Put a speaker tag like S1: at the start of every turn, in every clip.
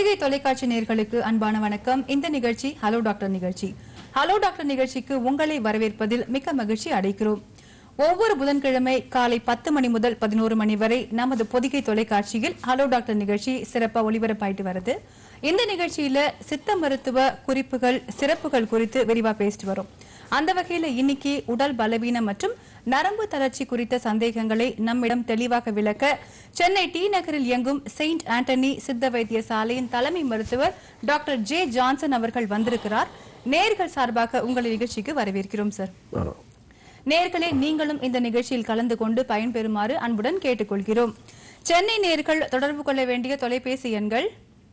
S1: பொதிகை தொலைக்காட்சி நேயர்களுக்கு அன்பான வணக்கம் இந்த நிகழ்ச்சி ஹலோ டாக்டர் நிகழ்ச்சி ஹலோ டாக்டர் நிகழ்ச்சிக்கு உங்களை வரவேற்பதில் மிக்க மகிழ்ச்சி அடைக்கிறோம் ஒவ்வொரு புதன்கிழமை காலை பத்து மணி முதல் பதினோரு மணி வரை நமது பொதிகை தொலைக்காட்சியில் ஹலோ டாக்டர் நிகழ்ச்சி சிறப்பா ஒளிபரப்பாயிட்டு வருது இந்த நிகழ்ச்சியில சித்த மருத்துவ குறிப்புகள் சிறப்புகள் குறித்து விரிவா பேசிட்டு வரோம் அந்த வகையில இன்னைக்கு உடல் பலவீனம் மற்றும் நரம்பு தளர்ச்சி குறித்த சந்தேகங்களை நம்மிடம் தெளிவாக விளக்க சென்னை டி நகரில் இயங்கும் செயின்ட் ஆண்டனி சித்த வைத்தியசாலையின் தலைமை மருத்துவர் டாக்டர் ஜே ஜான்சன் அவர்கள் வந்திருக்கிறார் நேர்கள் சார்பாக உங்கள் நிகழ்ச்சிக்கு வரவேற்கிறோம் சார்
S2: ஆ.
S1: நேர்களே நீங்களும் இந்த நிகழ்ச்சியில் கலந்து கொண்டு பயன்பெறுமாறு அன்புடன் கேட்டுக்கொள்கிறோம் சென்னை நேர்கள் தொடர்பு கொள்ள வேண்டிய தொலைபேசி எண்கள்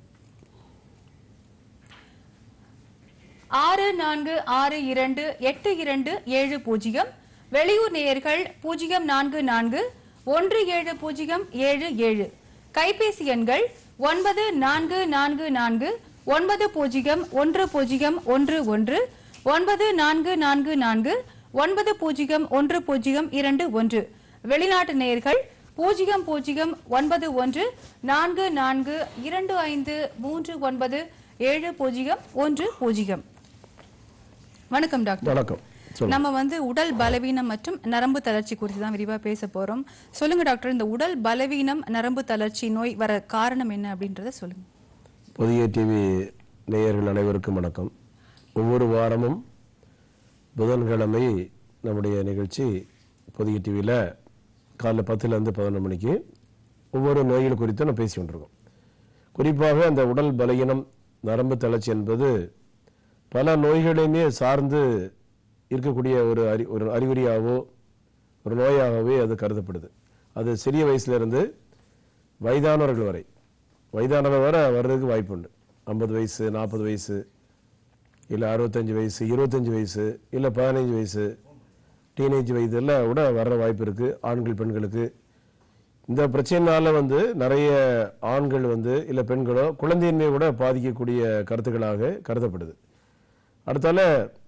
S1: ஆறு நான்கு ஆறு இரண்டு எட்டு இரண்டு ஏழு பூஜ்ஜியம் வெளியூர் நேயர்கள் பூஜ்ஜியம் நான்கு நான்கு ஒன்று ஏழு பூஜ்ஜியம் ஏழு ஏழு கைபேசி எண்கள் ஒன்பது நான்கு நான்கு நான்கு ஒன்பது பூஜ்ஜியம் ஒன்று பூஜ்ஜியம் ஒன்று ஒன்று ஒன்பது நான்கு நான்கு நான்கு ஒன்பது பூஜ்ஜியம் ஒன்று பூஜ்ஜியம் இரண்டு ஒன்று வெளிநாட்டு நேயர்கள் பூஜ்ஜியம் பூஜ்ஜியம் ஒன்பது ஒன்று நான்கு நான்கு இரண்டு ஐந்து மூன்று ஒன்பது ஏழு பூஜ்ஜியம் ஒன்று பூஜ்ஜியம் வணக்கம் டாக்டர்
S2: வணக்கம் சொல்லுங்க
S1: நம்ம வந்து உடல் பலவீனம் மற்றும் நரம்பு தளர்ச்சி குறித்து தான் விரிவா பேச போறோம் சொல்லுங்க டாக்டர் இந்த உடல் பலவீனம் நரம்பு தளர்ச்சி நோய் வர காரணம் என்ன அப்படின்றத சொல்லுங்க
S2: புதிய டிவி நேயர்கள் அனைவருக்கும் வணக்கம் ஒவ்வொரு வாரமும் புதன்கிழமை நம்முடைய நிகழ்ச்சி புதிய டிவியில் காலைல பத்துலேருந்து பதினொன்று மணிக்கு ஒவ்வொரு நோய்கள் குறித்து நம்ம பேசி கொண்டிருக்கோம் குறிப்பாக அந்த உடல் பலகீனம் நரம்பு தளர்ச்சி என்பது பல நோய்களையுமே சார்ந்து இருக்கக்கூடிய ஒரு அறி ஒரு அறிகுறியாகவோ ஒரு நோயாகவே அது கருதப்படுது அது சிறிய வயசுலேருந்து வயதானவர்கள் வரை வயதானவர் வரை வர்றதுக்கு வாய்ப்பு உண்டு ஐம்பது வயசு நாற்பது வயசு இல்லை அறுபத்தஞ்சு வயசு இருபத்தஞ்சு வயசு இல்லை பதினஞ்சு வயசு டீனேஜ் வயதில் கூட வர்ற வாய்ப்பு இருக்குது ஆண்கள் பெண்களுக்கு இந்த பிரச்சனைனால வந்து நிறைய ஆண்கள் வந்து இல்லை பெண்களோ குழந்தையின்மை கூட பாதிக்கக்கூடிய கருத்துக்களாக கருதப்படுது அடுத்தால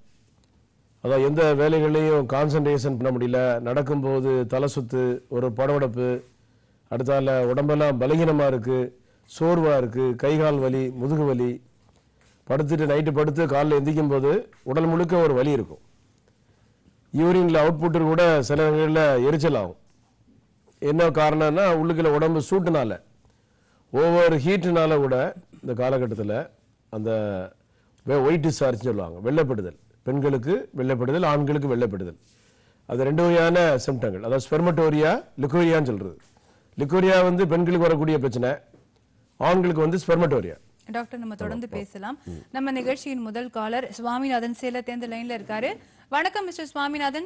S2: அதான் எந்த வேலைகளையும் கான்சன்ட்ரேஷன் பண்ண முடியல நடக்கும்போது தலை சுத்து ஒரு படபடப்பு அடுத்தால உடம்பெல்லாம் பலகீனமா இருக்கு சோர்வா இருக்கு கை கால் வலி முதுகு வலி படுத்துட்டு நைட்டு படுத்து காலைல எந்திக்கும் போது உடல் முழுக்க ஒரு வலி இருக்கும் யூரின்ல அவுட்புட்டு கூட சில நேரங்களில் எரிச்சல் ஆகும் என்ன காரணம்னா உள்ளுக்குள்ள உடம்பு சூட்டுனால ஓவர் ஹீட்டுனால கூட இந்த காலகட்டத்தில் அந்த ஒயிட் டிஸ்சார்ஜ் சொல்லுவாங்க வெள்ளைப்படுதல் பெண்களுக்கு வெள்ளைப்படுதல் ஆண்களுக்கு வெள்ளைப்படுதல் அது ரெண்டு வகையான சிம்டங்கள் அதாவது ஸ்பெர்மட்டோரியா லிக்கோரியான்னு சொல்றது லிக்கோரியா வந்து பெண்களுக்கு வரக்கூடிய பிரச்சனை ஆண்களுக்கு வந்து ஸ்பெர்மட்டோரியா
S1: டாக்டர் நம்ம தொடர்ந்து பேசலாம் நம்ம நிகழ்ச்சியின் முதல் காலர் சுவாமிநாதன் சேலத்தேர்ந்து லைன்ல இருக்காரு வணக்கம் மிஸ்டர் சுவாமிநாதன்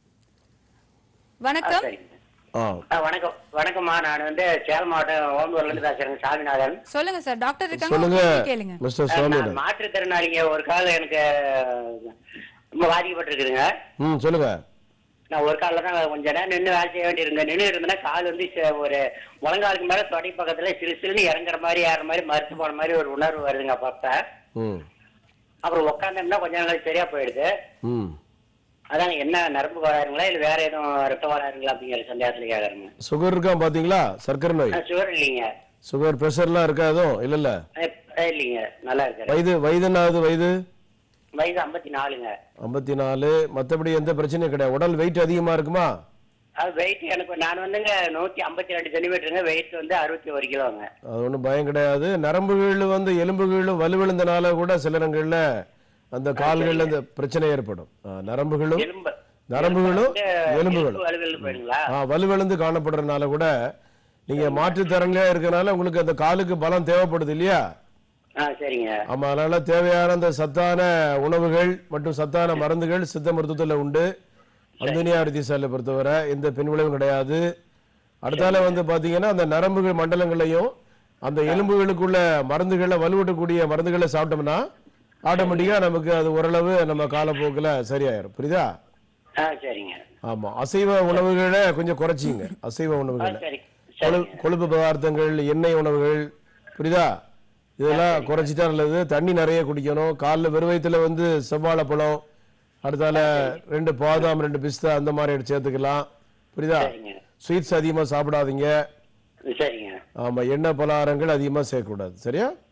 S1: வணக்கம்
S3: சரிங்க.
S2: ஆ
S3: ஆ, வணக்கம் வணக்கம்மா நான் வந்து சேலம் மாவட்டம் ஓம்பூர்ல இருந்து பேசுறேங்க சாமிநாதன்
S1: சொல்லுங்க சார் டாக்டர் இருக்காங்க
S2: சொல்லுங்க
S1: உங்க கேள்வி கேளுங்க
S2: மிஸ்டர்
S3: நான்
S2: சுவாமிநாதன்
S3: மாற்றுத்திறனாளிங்க ஒரு கால் எனக்கு ரொம்ப பாதிக்கப்பட்டிருக்குதுங்க
S2: ம் சொல்லுங்க
S3: நான் ஒரு காலில் தான் கொஞ்ச நேரம் நின்று வேலை செய்ய வேண்டியிருங்க நின்று இருந்தேன்னா கால் வந்து ச- ஒரு முழங்காலுக்கு மேல தொடை பக்கத்துல சிறு சிறுன்னு இறங்குற மாதிரி ஏற மாதிரி மறுத்து போன மாதிரி ஒரு உணர்வு வருதுங்க அப்பப்ப
S2: ம்
S3: அப்புறம் உட்காந்தோம்னா கொஞ்ச நாள் சரியா போயிடுது
S2: ம்
S3: அதாங்க என்ன நரம்பு கோளாறுங்களா இல்ல வேற எதுவும் ரத்த கோளாறுங்களா அப்படிங்கிற சந்தேகத்துல கேக்குறேங்க
S2: சுகர் இருக்கா பாத்தீங்களா சர்க்கரை நோய்
S3: சுகர் இல்லைங்க
S2: சுகர் பிரஷர்லாம் இருக்கா எதுவும் இல்லைல்ல
S3: அஹ் இல்லைங்க நல்லா இருக்கிறேன்
S2: வயது வயது என்னாவது வயது
S3: வயசு ஐம்பத்தி நாலுங்க
S2: ஐம்பத்தி நாலு மற்றபடி எந்த பிரச்சனையும் கிடையாது உடல் வெயிட் அதிகமா இருக்குமா
S3: அது வெயிட் எனக்கு நான் வந்துங்க நூத்தி ஐம்பத்தி ரெண்டு சென்டிமீட்டருங்க வெயிட் வந்து அறுபத்தி ஒரு கிலோங்க
S2: அது ஒன்றும் பயம் கிடையாது நரம்புகள் வந்து எலும்புகளும் வலுவிழுந்தனால கூட சில இடங்கள்ல அந்த கால்கள்ல இந்த பிரச்சனை ஏற்படும் ஆ, நரம்புகளும்
S3: எலும்பு
S2: நரம்புகளும்
S3: வந்து
S2: எலும்புகளும்
S3: எலும்பு வலுவிழந்து போயிடுங்களா
S2: ஆ, வலுவிழந்து காணப்படுறதுனால கூட நீங்க மாற்றுத்திறன்ல இருக்கனால உங்களுக்கு அந்த காலுக்கு பலம் தேவைப்படுது இல்லையா
S3: ஆ சரிங்க
S2: ஆமா அதனால தேவையான அந்த சத்தான உணவுகள் மற்றும் சத்தான மருந்துகள் சித்த மருத்துவத்துல உண்டு அந்தனியா வைத்தியசாலையை பொறுத்தவரை எந்த பின் விளைவும் கிடையாது அடுத்தால வந்து பாத்தீங்கன்னா அந்த நரம்புகள் மண்டலங்களையும் அந்த எலும்புகளுக்குள்ள மருந்துகளை வலுவூட்டக்கூடிய மருந்துகளை சாப்பிட்டோம்னா ஆட்டோமேட்டிக்கா நமக்கு அது ஓரளவு நம்ம காலப்போக்கில் சரியாயிரும் புரியுதா
S3: ஆ சரிங்க
S2: ஆமா அசைவ உணவுகளை கொஞ்சம் குறைச்சிங்க அசைவ
S3: ஆ
S2: உணவுகளை
S3: சரி
S2: கொழு
S3: சரிங்க
S2: கொழுப்பு பதார்த்தங்கள் எண்ணெய் உணவுகள் புரியுதா இதெல்லாம் குறைச்சிட்டா நல்லது தண்ணி நிறைய குடிக்கணும் காலைல வெறும் வயித்துல வந்து செவ்வாழைப்பழம் அடுத்தால ரெண்டு பாதாம் ரெண்டு பிஸ்தா அந்த மாதிரி எடுத்து சேர்த்துக்கலாம் புரியுதா
S3: சரிங்க
S2: ஸ்வீட்ஸ் அதிகமா சாப்பிடாதீங்க
S3: சரிங்க
S2: ஆமா எண்ணெய் பலகாரங்கள் அதிகமா சேர்க்கக்கூடாது சரியா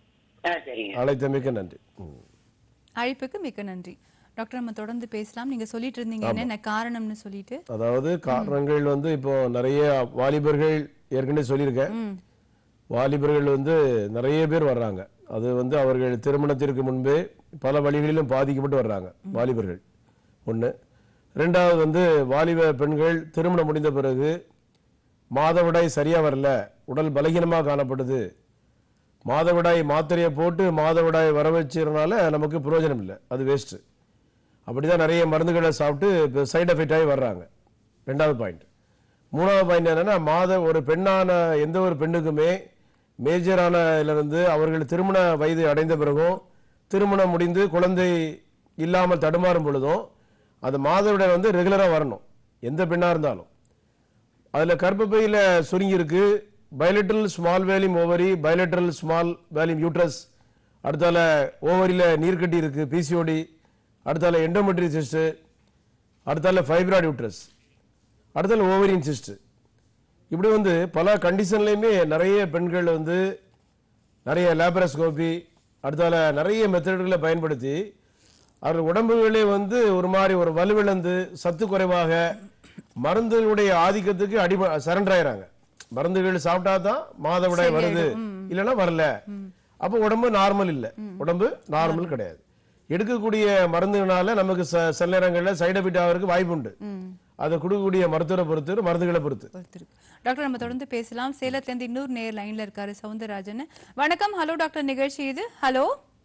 S3: ஆ சரிங்க
S2: அழைத்தமைக்கு நன்றி ம்.
S1: அழைப்புக்கு மிக்க நன்றி டாக்டர் நம்ம தொடர்ந்து பேசலாம் நீங்க சொல்லிட்டு இருந்தீங்க என்னென்ன காரணம்னு சொல்லிட்டு
S2: அதாவது காரணங்கள் வந்து இப்போ நிறைய வாலிபர்கள் ஏற்கனவே சொல்லியிருக்கேன் வாலிபர்கள் வந்து நிறைய பேர் வர்றாங்க அது வந்து அவர்கள் திருமணத்திற்கு முன்பே பல வழிகளிலும் பாதிக்கப்பட்டு வர்றாங்க வாலிபர்கள் ஒன்று ரெண்டாவது வந்து வாலிப பெண்கள் திருமணம் முடிந்த பிறகு மாதவிடாய் சரியா வரல உடல் பலகீனமாக காணப்படுது மாதவிடாய் மாத்திரையை போட்டு மாதவிடாய் வர வச்சதுனால நமக்கு பிரயோஜனம் இல்லை அது வேஸ்ட்டு அப்படிதான் நிறைய மருந்துகளை சாப்பிட்டு இப்போ சைடு எஃபெக்ட் ஆகி வர்றாங்க ரெண்டாவது பாயிண்ட் மூணாவது பாயிண்ட் என்னன்னா மாத ஒரு பெண்ணான எந்த ஒரு பெண்ணுக்குமே மேஜரான இருந்து அவர்கள் திருமண வயது அடைந்த பிறகும் திருமணம் முடிந்து குழந்தை இல்லாமல் தடுமாறும் பொழுதும் அந்த மாதவிடாய் வந்து ரெகுலராக வரணும் எந்த பெண்ணாக இருந்தாலும் அதில் கர்ப்பப்பையில் சுருங்கி இருக்கு bilateral small volume ovary bilateral small volume uterus அடுத்தால ஓவரியில் நீர்க்கட்டி இருக்கு பிசிஓடி அடுத்தால எண்டோமெட்ரி சிஸ்ட் அடுத்தால ஃபைப்ராய்டு யூட்ரஸ் அடுத்தால ஓவரியன் சிஸ்ட் இப்படி வந்து பல கண்டிஷன்லையுமே நிறைய பெண்கள் வந்து நிறைய லேபரஸ்கோபி அடுத்தால நிறைய மெத்தடுகளை பயன்படுத்தி அவர்கள் உடம்புகளே வந்து ஒரு மாதிரி ஒரு வலுவிழந்து சத்து குறைவாக மருந்துகளுடைய ஆதிக்கத்துக்கு அடி சரண்டர் ஆயிறாங்க மருந்துகள் சாப்பிட்டா தான் மாதவிடாய் வருது இல்லைன்னா வரல அப்ப உடம்பு நார்மல் இல்ல உடம்பு நார்மல் கிடையாது எடுக்கக்கூடிய மருந்துனால நமக்கு ச- சில நேரங்கள்ல சைடு எஃபெக்ட் ஆகிறதுக்கு வாய்ப்பு உண்டு அதை கொடுக்கக்கூடிய மருத்துவரை பொறுத்து மருந்துகளை பொறுத்து
S1: பொறுத்திருக்கு டாக்டர் நம்ம தொடர்ந்து பேசலாம் சேலத்துல இருந்து இன்னொரு நேர் லைன்ல இருக்காரு சவுந்தரராஜன் வணக்கம் ஹலோ டாக்டர் நிகழ்ச்சி இது ஹலோ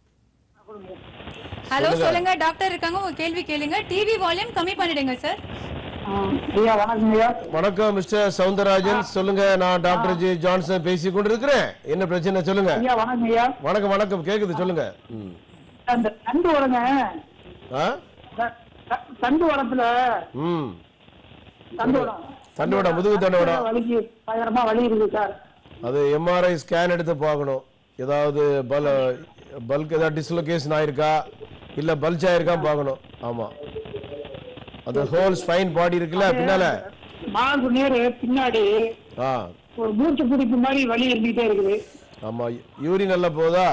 S1: ஹலோ சொல்லுங்க டாக்டர் இருக்காங்க உங்க கேள்வி கேளுங்க டிவி வால்யூம் கம்மி பண்ணிடுங்க சார்
S4: ஐயா வணக்கம் ஐயா
S2: வணக்கம் மிஸ்டர் சவுந்தரராஜன் சொல்லுங்க நான் டாக்டர் ஜி ஜான்சன் பேசி கொண்டிருக்கிறேன் என்ன பிரச்சனை சொல்லுங்க
S4: ஐயா வணக்கம் ஐயா
S2: வணக்கம் வணக்கம் கேக்குது சொல்லுங்க ம்.
S4: அந்த தண்டு உடங்க
S2: ஆ?
S4: தண்டு உடத்துல
S2: ம்
S4: தண்டு உடம்
S2: தண்டோட முதுகு தண்டோட
S4: வலிக்கு பயங்கரமா வலி இருக்கு சார்
S2: அது எம்ஆர்ஐ ஸ்கேன் எடுத்து பார்க்கணும் ஏதாவது பல் பல்க் ஏதாவது டிஸ்லொகேஷன் ஆயிருக்கா இல்ல பல்ச் ஆயிருக்கா பார்க்கணும் ஆமா அது ஹோல் ஸ்பைன் பாடி இருக்குல்ல பின்னால
S4: மார்பு நேரு பின்னாடி
S2: ஆ
S4: ஒரு மூச்சு பிடிப்பு மாதிரி வலி இருந்துகிட்டே இருக்குது
S2: ஆமா யூரின் நல்லா போதா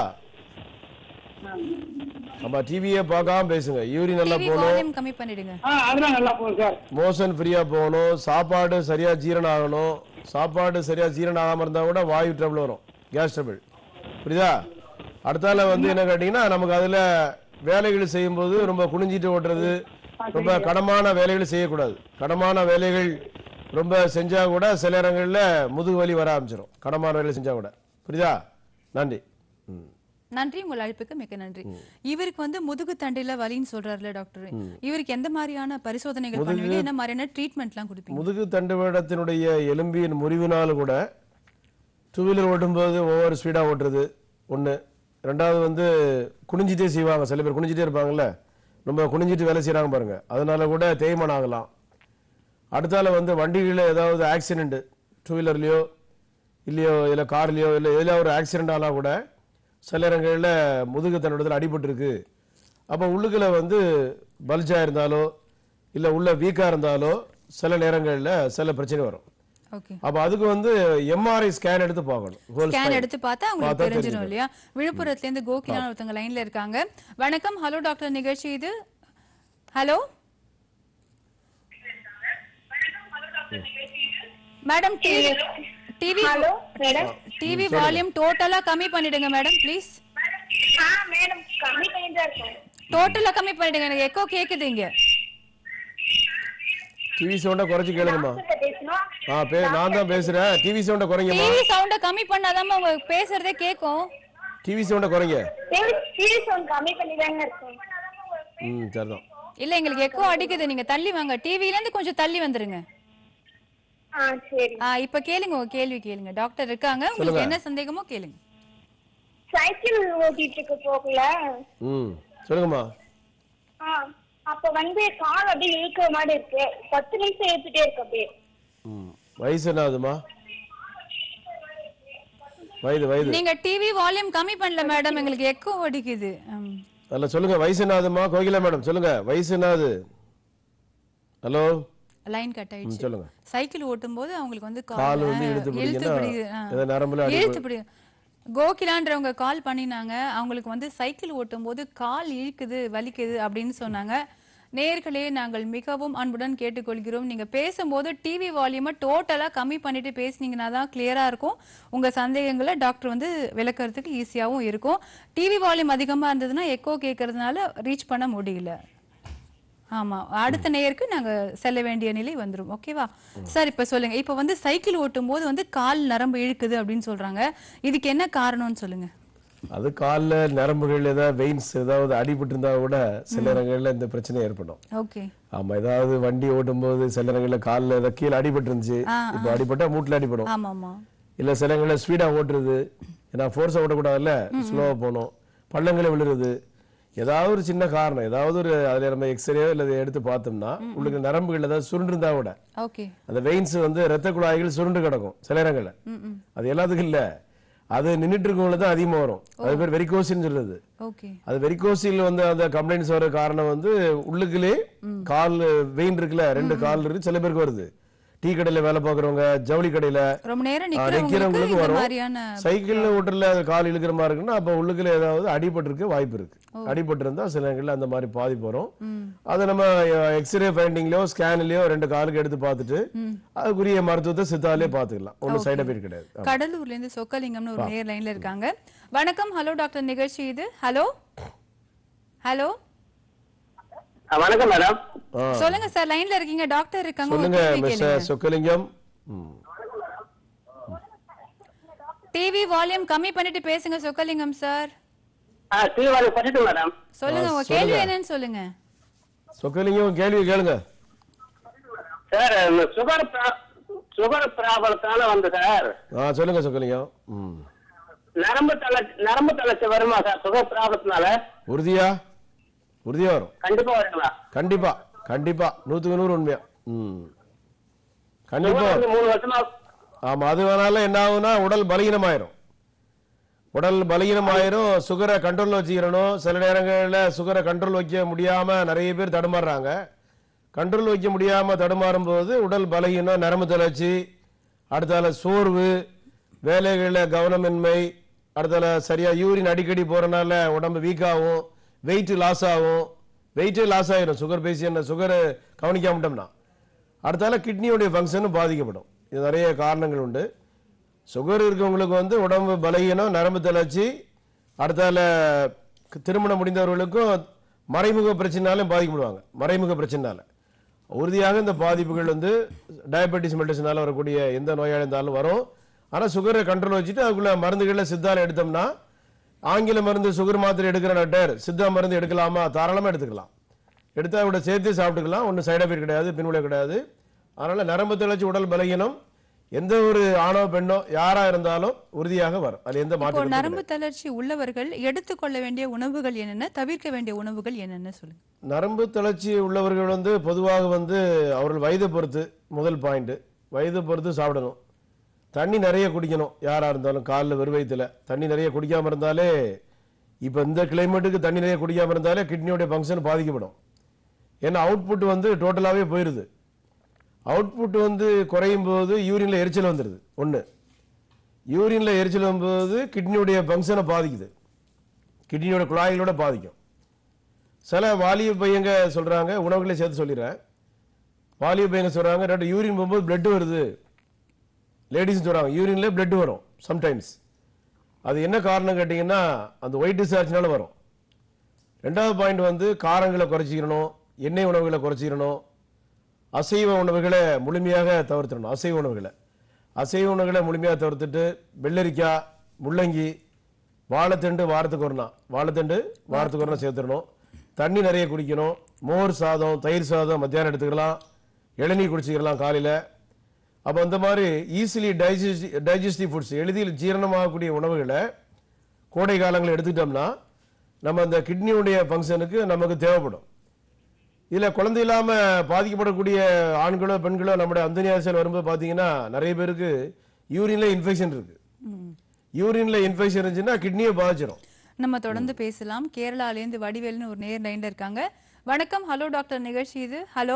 S2: ஆமா டிவியே பார்க்காம பேசுங்க யூரின் நல்லா
S1: டிவி
S2: போகணும்
S1: வால்யூம் கம்மி பண்ணிடுங்க
S4: ஆ அதெல்லாம் நல்லா போகுது சார்
S2: மோஷன் ஃப்ரீயா போகணும் சாப்பாடு சரியா ஜீரணம் ஆகணும் சாப்பாடு சரியா ஜீரணம் ஆகாம இருந்தா கூட வாயு ட்ரபிள் வரும் கேஸ் ட்ரபிள் புரியுதா அடுத்தால வந்து என்ன கேட்டீங்கன்னா நமக்கு அதுல வேலைகள் செய்யும்போது ரொம்ப குனிஞ்சிட்டு ஓட்டுறது ரொம்ப கடமான வேலைகள் செய்யக்கூடாது கடமான வேலைகள் ரொம்ப செஞ்சா கூட சில நேரங்கள்ல முதுகு வலி வர ஆரம்பிச்சிடும் கடமான வேலை செஞ்சா கூட புரியுதா நன்றி ம்.
S1: நன்றி உங்கள் அழைப்புக்கு மிக்க நன்றி இவருக்கு வந்து முதுகு தண்டில வலின்னு சொல்றாருல டாக்டர் இவருக்கு எந்த மாதிரியான பரிசோதனைகள் பண்ணுவீங்க என்ன மாதிரியான ட்ரீட்மெண்ட்லாம் கொடுப்பீங்க
S2: முதுகு தண்டுவடத்தினுடைய எலும்பின் முறிவினால் கூட டூ வீலர் ஓட்டும்போது ஒவ்வொரு ஸ்பீடாக ஓட்டுறது ஒன்று ரெண்டாவது வந்து குனிஞ்சிட்டே செய்வாங்க சில பேர் குனிஞ்சிட்டே இருப்பாங்கல்ல ரொம்ப குனிஞ்சிட்டு வேலை செய்கிறாங்க பாருங்க அதனால கூட தேய்மானம் ஆகலாம் அடுத்தால வந்து வண்டிகளில் ஏதாவது ஆக்சிடென்ட் டூ வீலர்லையோ இல்லையோ இல்லை கார்லையோ இல்லை எதில் ஒரு ஆக்சிடென்ட் ஆனால் கூட சில நேரங்களில் முதுகு தண்டத்தில் அடிபட்டிருக்கு அப்போ உள்ளுக்குள்ள வந்து பல்ஜாக இருந்தாலோ இல்லை உள்ள வீக்காக இருந்தாலோ சில நேரங்களில் சில பிரச்சனை வரும்
S1: ஓகே
S2: அப்போ அதுக்கு வந்து எம்ஆர்ஐ ஸ்கேன் எடுத்து பார்க்கணும் Whole
S1: ஸ்கேன்
S2: spine.
S1: எடுத்து பார்த்தா உங்களுக்கு
S2: பார்த்தா
S1: தெரிஞ்சிடும்
S2: தெரிஞ்சிடும்.
S1: இல்லையா விழுப்புரத்துல இருந்து கோகிலான ஒருத்தவங்க லைன்ல இருக்காங்க வணக்கம் ஹலோ டாக்டர் நிகழ்ச்சி இது hello madam TV
S5: hello madam
S1: TV volume டோட்டலா கம்மி பண்ணிடுங்க மேடம் ப்ளீஸ்
S5: ஆ மேடம் கம்மி பண்ணி தான் இருக்கேன்
S1: டோட்டலா கம்மி பண்ணிடுங்க எனக்கு எக்கோ கேக்குது இங்க
S2: டிவி சவுண்டை குறைச்சி கேளுங்கம்மா
S5: கிட்ட பேசணும்
S2: ஆ பே நான் தான் பேசுறேன் டிவி சவுண்டை குறைங்கம்மா
S1: டிவி சவுண்ட கம்மி பண்ணாதாம்மா உங்களுக்கு பேசுறதே கேக்கும்
S2: டிவி சவுண்டை குறைங்க
S5: சீரியஸ் ஒன் கம்மி பண்ணி தாங்க இருக்கேன்
S2: ம் சரிதான்
S1: இல்ல எங்களுக்கு எக்கோ அடிக்குது நீங்க தள்ளி வாங்க டிவில இருந்து கொஞ்சம் தள்ளி வந்துருங்க
S5: ஆ சரி
S1: ஆ இப்ப கேளுங்க உங்க கேள்வி கேளுங்க டாக்டர் இருக்காங்க உங்களுக்கு என்ன சந்தேகமோ கேளுங்க
S5: சைக்கிள் ஓட்டிட்டு இருக்க போகல
S2: ம் சொல்லுங்கம்மா
S5: ஆ அப்ப வந்து கால் அப்படியே இழுக்கிற மாதிரி இருக்கு பத்து நிமிஷம் இழுத்துட்டே இருக்கு அப்படியே
S2: ம் வயசு என்ன ஆகுதுமா வயது வயது
S1: நீங்க டிவி வால்யூம் கம்மி பண்ணல மேடம் எங்களுக்கு எக்கோ அடிக்குது ம்.
S2: அதில் சொல்லுங்க வயசு என்ன ஆகுதுமா கோகிலா மேடம் சொல்லுங்க வயசு என்ன ஆகுது ஹலோ
S1: லைன் கட் ஆயிடுச்சு
S2: சொல்லுங்க
S1: சைக்கிள் ஓட்டும் போது அவங்களுக்கு வந்து
S2: கால் வந்து இழுத்து
S1: இழுத்து
S2: பிடிக்குன்னா,
S1: பிடிக்குது ஆ.
S2: ஏதோ நரம்புல அடி
S1: இழுத்து பிடி கோகிலான்றவங்க கால் பண்ணினாங்க அவங்களுக்கு வந்து சைக்கிள் ஓட்டும் போது கால் இழுக்குது வலிக்குது அப்படின்னு சொன்னாங்க நேர்களே நாங்கள் மிகவும் அன்புடன் கேட்டுக்கொள்கிறோம் நீங்க பேசும்போது டிவி வால்யூமை டோட்டலா கம்மி பண்ணிட்டு பேசுனீங்கன்னா தான் கிளியரா இருக்கும் உங்க சந்தேகங்களை டாக்டர் வந்து விளக்கறதுக்கு ஈஸியாவும் இருக்கும் டிவி வால்யூம் அதிகமா இருந்ததுன்னா எக்கோ கேட்கறதுனால ரீச் பண்ண முடியல ஆமா அடுத்த நேயருக்கு நாங்க செல்ல வேண்டிய நிலை வந்துரும் ஓகேவா சார் இப்ப சொல்லுங்க இப்ப வந்து சைக்கிள் ஓட்டும் போது வந்து கால் நரம்பு இழுக்குது அப்படின்னு சொல்றாங்க இதுக்கு என்ன காரணம்னு சொல்லுங்க
S2: அது காலில் நரம்புகள் ஏதாவது வெயின்ஸ் ஏதாவது அடிபட்டு இருந்தா கூட சில இடங்கள்ல இந்த பிரச்சனை ஏற்படும்
S1: ஓகே
S2: ஆமா ஏதாவது வண்டி ஓட்டும் போது சில இடங்கள்ல காலில் ஏதாவது கீழே அடிபட்டு இருந்துச்சு இப்போ அடிபட்டா மூட்டில் அடிபடும்
S1: ஆமா ஆமா
S2: இல்ல சில இடங்கள்ல ஸ்பீடா ஓட்டுறது ஏன்னா ஃபோர்ஸா ஓட்டக்கூடாதுல்ல ஸ்லோவா போகணும் பள்ளங்களை விழுறது ஏதாவது ஒரு சின்ன காரணம் ஏதாவது ஒரு அதுல நம்ம எக்ஸ்ரேயோ இல்ல இதை எடுத்து பார்த்தோம்னா உங்களுக்கு நரம்புகள் ஏதாவது சுருண்டிருந்தா கூட
S1: ஓகே
S2: அந்த வெயின்ஸ் வந்து ரத்த குழாய்கள் சுருண்டு கிடக்கும் சில இடங்கள்ல அது எல்லாத்துக்கும் இல்ல அது நின்னுட்டு இருக்கவங்களுக்கு தான் அதிகமா வரும் அது பேர் வெரிகோசின்னு சொல்றது
S1: ஓகே
S2: அது வெரிகோசில் வந்து அந்த கம்ப்ளைண்ட்ஸ் வர காரணம் வந்து உள்ளுக்குள்ளே கால் வெயின் இருக்குல்ல ரெண்டு கால் இருக்கு சில பேருக்கு வருது டீ கடையில வேலை பார்க்கறவங்க ஜவுளி கடையில
S1: ரொம்ப நேரம்
S2: ஆ,
S1: நிக்கிறவங்களுக்கு
S2: நிக்கிறவங்களுக்கு
S1: இந்த
S2: வரும்
S1: மாதிரியான
S2: சைக்கிள்ல ஓட்டுறதுல அது கால் இழுக்கிற மாதிரி இருக்குன்னா அப்ப உள்ளுக்குள்ள ஏதாவது அடிபட்டிருக்க வாய்ப்பு இருக்கு அடிபட்டு இருந்தா சில நேரங்கள்ல அந்த மாதிரி பாதிப்பு வரும் அதை நம்ம எக்ஸ்ரே ஃபைண்டிங்லயோ ஸ்கேன்லயோ ரெண்டு காலுக்கு எடுத்து பார்த்துட்டு அதுக்குரிய மருத்துவத்தை சித்தாலே பாத்துக்கலாம் ஒன்றும் சைடு எஃபெக்ட் கிடையாது
S1: கடலூர்ல இருந்து சொக்கலிங்கம்னு ஒரு நேர் லைன்ல இருக்காங்க வணக்கம் ஹலோ டாக்டர் நிகழ்ச்சி இது ஹலோ ஹலோ
S3: வணக்கம் மேடம்
S2: ஆ.
S1: சொல்லுங்க சார் லைன்ல இருக்கீங்க டாக்டர் இருக்காங்க ஒரு
S2: சொல்லுங்க
S1: கேள்வி கேளுங்க
S2: மிஸ்டர் சொக்கலிங்கம் ம்.
S1: டிவி வால்யூம் கம்மி பண்ணிட்டு பேசுங்க சொக்கலிங்கம் சார்
S3: தீவாளி பண்ணிட்டு மேடம்
S1: சொல்லுங்க உங்க கேள்வி என்னன்னு சொல்லுங்க
S2: சொக்கலிங்கம் கேள்வி கேளுங்க
S3: சார் சுகர் சுகர் ப்ராப்ளத்தால வந்து சார்
S2: ஆ சொல்லுங்க சொக்கலிங்கம் ம்
S3: நரம்பு தளர்ச்சி நரம்பு தளர்ச்சி வருமா சார் சுகர் ப்ராப்ளத்தினால
S2: உறுதியா உறுதியா வரும்
S3: கண்டிப்பா வருங்களா
S2: கண்டிப்பா கண்டிப்பா நூத்துக்கு நூறு உண்மையா ம் கண்டிப்பா
S3: சுகர்
S2: வரும்.
S3: வந்து மூணு வருஷமா
S2: ஆமா அது வேணாலும் என்ன ஆகும்னா உடல் பலகீனமாயிரும் உடல் பலகீனமாயிரும் சுகரை கண்ட்ரோல் வச்சுக்கிறணும் சில நேரங்களில் சுகரை கண்ட்ரோல் வைக்க முடியாம நிறைய பேர் தடுமாறுறாங்க கண்ட்ரோல் வைக்க முடியாம தடுமாறும் போது உடல் பலகீனம் நரம்பு தளர்ச்சி அடுத்தால சோர்வு வேலைகளில் கவனமின்மை அடுத்தால சரியா யூரின் அடிக்கடி போறனால உடம்பு வீக் ஆகும் வெயிட் லாஸ் ஆகும் வெயிட்டே லாஸ் ஆயிரும் சுகர் பேஷண்ட் சுகர் கவனிக்காமட்டோம்னா அடுத்தால கிட்னியோடைய ஃபங்க்ஷனும் பாதிக்கப்படும் இது நிறைய காரணங்கள் உண்டு சுகர் இருக்கவங்களுக்கு வந்து உடம்பு பலகீனம் நரம்பு தளர்ச்சி அடுத்தால க- திருமணம் முடிந்தவர்களுக்கும் மறைமுக பிரச்சனைனாலும் பாதிக்கப்படுவாங்க மறைமுக பிரச்சனைனால உறுதியாக இந்த பாதிப்புகள் வந்து டயபெட்டிஸ் மெடிசனால வரக்கூடிய எந்த நோயாக இருந்தாலும் வரும் ஆனா சுகரை கண்ட்ரோல் வச்சுட்டு அதுக்குள்ள மருந்துகளை சித்தால எடுத்தோம்னா ஆங்கில மருந்து சுகர் மாத்திரை எடுக்கிற டாக்டர் சித்தா மருந்து எடுக்கலாமா தாராளமா எடுத்துக்கலாம் எடுத்தா கூட சேர்த்து சாப்பிட்டுக்கலாம் ஒன்றும் சைடு எஃபெக்ட் கிடையாது பின்விளை கிடையாது அதனால நரம்பு தளர்ச்சி உடல் பலகீனம் எந்த ஒரு ஆணோ பெண்ணோ யாரா இருந்தாலும் உறுதியாக வரும் அது எந்த
S1: இப்போ
S2: மாற்றம்
S1: நரம்பு தளர்ச்சி உள்ளவர்கள் எடுத்துக்கொள்ள வேண்டிய உணவுகள் என்னென்ன தவிர்க்க வேண்டிய உணவுகள் என்னென்ன சொல்லுங்க
S2: நரம்பு தளர்ச்சி உள்ளவர்கள் வந்து பொதுவாக வந்து அவர்கள் வயதை பொறுத்து முதல் பாயிண்ட் வயதை பொறுத்து சாப்பிடணும் தண்ணி நிறைய குடிக்கணும் யாரா இருந்தாலும் காலில் வெறுவயத்தில் தண்ணி நிறைய குடிக்காம இருந்தாலே இப்போ இந்த கிளைமேட்டுக்கு தண்ணி நிறைய குடிக்காம இருந்தாலே கிட்னியோட ஃபங்க்ஷன் பாதிக்கப்படும் ஏன்னா அவுட்புட் வந்து டோட்டலாகவே போயிடுது அவுட்புட் வந்து குறையும் போது யூரின்ல எரிச்சல் வந்துடுது ஒன்று யூரின்ல எரிச்சல் வரும்போது கிட்னியுடைய ஃபங்க்ஷனை பாதிக்குது கிட்னியோட குழாய்களோட பாதிக்கும் சில வாலிப பையங்க சொல்றாங்க உணவுகளை சேர்த்து சொல்லிடுறேன் வாலிப பையங்க சொல்றாங்க டாக்டர் யூரின் போகும்போது blood வருது லேடிஸ் சொல்றாங்க யூரின்ல blood வரும் சம்டைம்ஸ் அது என்ன காரணம் கேட்டிங்கன்னா அந்த ஒயிட் டிஸ்சார்ஜ்னால வரும் ரெண்டாவது பாயிண்ட் வந்து காரங்களை குறைச்சிக்கணும் எண்ணெய் உணவுகளை குறைச்சிக்கணும் அசைவ உணவுகளை முழுமையாக தவிர்த்திடணும் அசைவ உணவுகளை அசைவ உணவுகளை முழுமையாக தவிர்த்துட்டு வெள்ளரிக்காய் முள்ளங்கி வாழைத்தண்டு வாரத்துக்கு ஒரு நாள் வாழைத்தண்டு வாரத்துக்கு ஒரு நாள் சேர்த்துடணும் தண்ணி நிறைய குடிக்கணும் மோர் சாதம் தயிர் சாதம் மத்தியானம் எடுத்துக்கலாம் இளநீர் குடிச்சிக்கலாம் காலையில் அப்போ இந்த மாதிரி ஈஸிலி டைஜஸ்டி டைஜஸ்டிவ் ஃபுட்ஸ் எளிதில் ஜீரணமாகக்கூடிய உணவுகளை கோடை காலங்களில் எடுத்துக்கிட்டோம்னா நம்ம அந்த கிட்னியுடைய ஃபங்க்ஷனுக்கு நமக்கு தேவைப்படும் இதுல குழந்தை இல்லாம பாதிக்கப்படக்கூடிய ஆண்களோ பெண்களோ நம்முடைய அந்தனியாசல் வரும்போது பாத்தீங்கன்னா நிறைய பேருக்கு யூரின்ல இன்ஃபெக்ஷன் இருக்கு யூரின்ல இன்ஃபெக்ஷன் இருந்துச்சுன்னா கிட்னியை பாதிச்சிடும்
S1: நம்ம தொடர்ந்து பேசலாம் கேரளால இருந்து வடிவேல்னு ஒரு நேர் லைன்ல இருக்காங்க வணக்கம் ஹலோ டாக்டர் நிகழ்ச்சி இது ஹலோ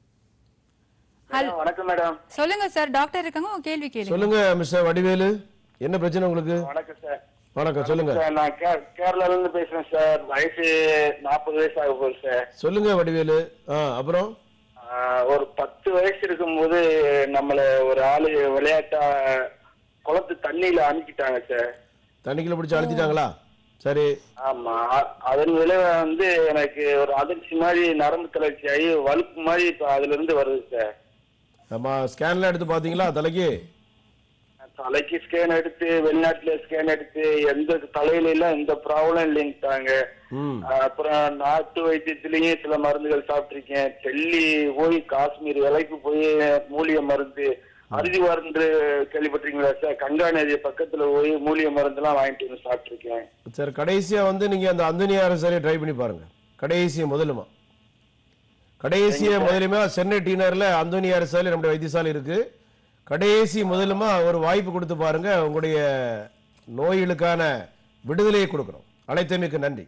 S3: வணக்கம் மேடம்
S1: சொல்லுங்க சார் டாக்டர் இருக்காங்க உங்க கேள்வி கேளுங்க
S2: சொல்லுங்க மிஸ்டர் வடிவேலு என்ன பிரச்சனை உங்களுக்கு
S3: வணக்கம் சார்
S2: வணக்கம் சொல்லுங்க
S6: சார் நான் கே- கேரளால இருந்து பேசுறேன் சார் வயசு நாற்பது வயசு ஆக போகுது சார்
S2: சொல்லுங்க வடிவேலு ஆ அப்புறம்
S6: ஆஹ் ஒரு பத்து வயசு இருக்கும்போது நம்மள ஒரு ஆளு விளையாட்டா குளத்து தண்ணியில அனுப்பிட்டாங்க சார்
S2: தண்ணிக்குள்ள பிடிச்சி அழுத்திட்டாங்களா சரி
S6: ஆமா அ- அதன் விளைவு வந்து எனக்கு ஒரு அதிர்ச்சி மாதிரி நரம்பு தளர்ச்சி ஆகி வலுப்பு மாதிரி இப்ப அதுல இருந்து வருது சார்
S2: நம்ம ஸ்கேன்லாம் எடுத்து பார்த்தீங்களா தலைக்கு
S6: தலைக்கு ஸ்கேன் எடுத்து வெளிநாட்டுல ஸ்கேன் எடுத்து எந்த தலையில எல்லாம் எந்த ப்ராப்ளம் இல்லைன்ட்டாங்க
S2: ம்
S6: ஆஹ் அப்புறம் நாட்டு வைத்தியத்திலயும் சில மருந்துகள் சாப்பிட்டிருக்கேன் டெல்லி போய் காஷ்மீர் விலைக்கு போய் மூலிகை மருந்து அறுதி மருந்து கேள்விப்பட்டிருக்கீங்களா சார் கங்கா நதி பக்கத்துல போய் மூலிகை மருந்து எல்லாம் வாங்கிட்டு வந்து சாப்பிட்டிருக்கேன்
S2: சரி கடைசியா வந்து நீங்க அந்த அந்தனியார சரியை ட்ரை பண்ணி பாருங்க கடைசிய முதலுமா கடைசிய முதலுமே சென்னை டீனர்ல அந்தோனியார் சாலை நம்முடைய வைத்தியசாலை இருக்கு கடைசி முதலுமா ஒரு வாய்ப்பு கொடுத்து பாருங்க உங்களுடைய நோய்களுக்கான விடுதலையை கொடுக்குறோம் அழைத்தமைக்கு நன்றி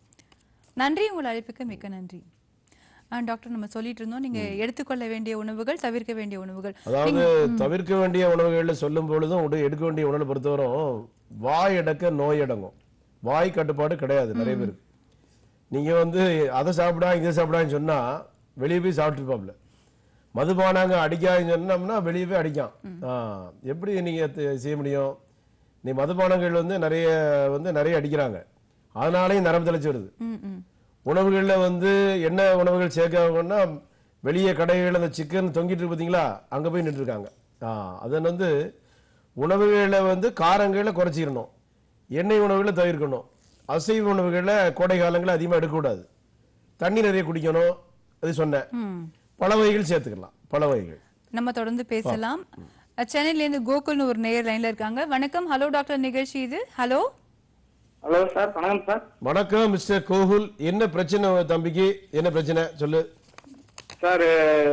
S1: நன்றி உங்கள் அழைப்புக்கு மிக்க நன்றி ஆ, டாக்டர் நம்ம சொல்லிட்டு இருந்தோம் நீங்க எடுத்துக்கொள்ள வேண்டிய உணவுகள் தவிர்க்க வேண்டிய உணவுகள்
S2: அதாவது தவிர்க்க வேண்டிய உணவுகள்ல சொல்லும் பொழுதும் உட- எடுக்க வேண்டிய உணவு பொறுத்தவரைக்கும் வாய் அடக்க நோய் அடங்கும் வாய் கட்டுப்பாடு கிடையாது நிறைய பேருக்கு நீங்க வந்து அதை சாப்பிடா இதை சாப்பிடான்னு சொன்னா வெளியே போய் சாப்பிட்டுருப்பாப்ல மதுபானாங்க அடிக்காதுன்னு சொன்னோம்னா வெளியே போய் அடிக்கான் ஆ, எப்படி நீங்க த- செய்ய முடியும் நீ மதுபானங்கள் வந்து நிறைய வந்து நிறைய அடிக்கிறாங்க அதனாலேயும் நரம்பு தலைச்சு வருது
S1: ம் ம்
S2: உணவுகள்ல வந்து என்ன உணவுகள் சேர்க்காங்கன்னா வெளியே கடைகளில் அந்த சிக்கன் தொங்கிட்டு இருக்கு பார்த்தீங்களா அங்க போய் நின்று இருக்காங்க ஆ அதன் வந்து உணவுகளை வந்து காரங்களை குறைச்சிடணும் எண்ணெய் உணவுகளை தவிர்க்கணும் அசைவ உணவுகளை கோடை காலங்களில் அதிகமாக எடுக்கக்கூடாது தண்ணி நிறைய குடிக்கணும் அது சொன்னேன்
S1: ம்
S2: பல வகைகள் சேர்த்துக்கலாம் பல வகைகள்
S1: நம்ம தொடர்ந்து பேசலாம் சென்னையில இருந்து கோகுல்னு ஒரு நேயர் லைன்ல இருக்காங்க வணக்கம் ஹலோ டாக்டர் நிகழ்ச்சி இது ஹலோ
S4: ஹலோ சார் வணக்கம் சார்
S2: வணக்கம் மிஸ்டர் கோகுல் என்ன பிரச்சனை உங்க தம்பிக்கு என்ன பிரச்சனை சொல்லு
S4: சார்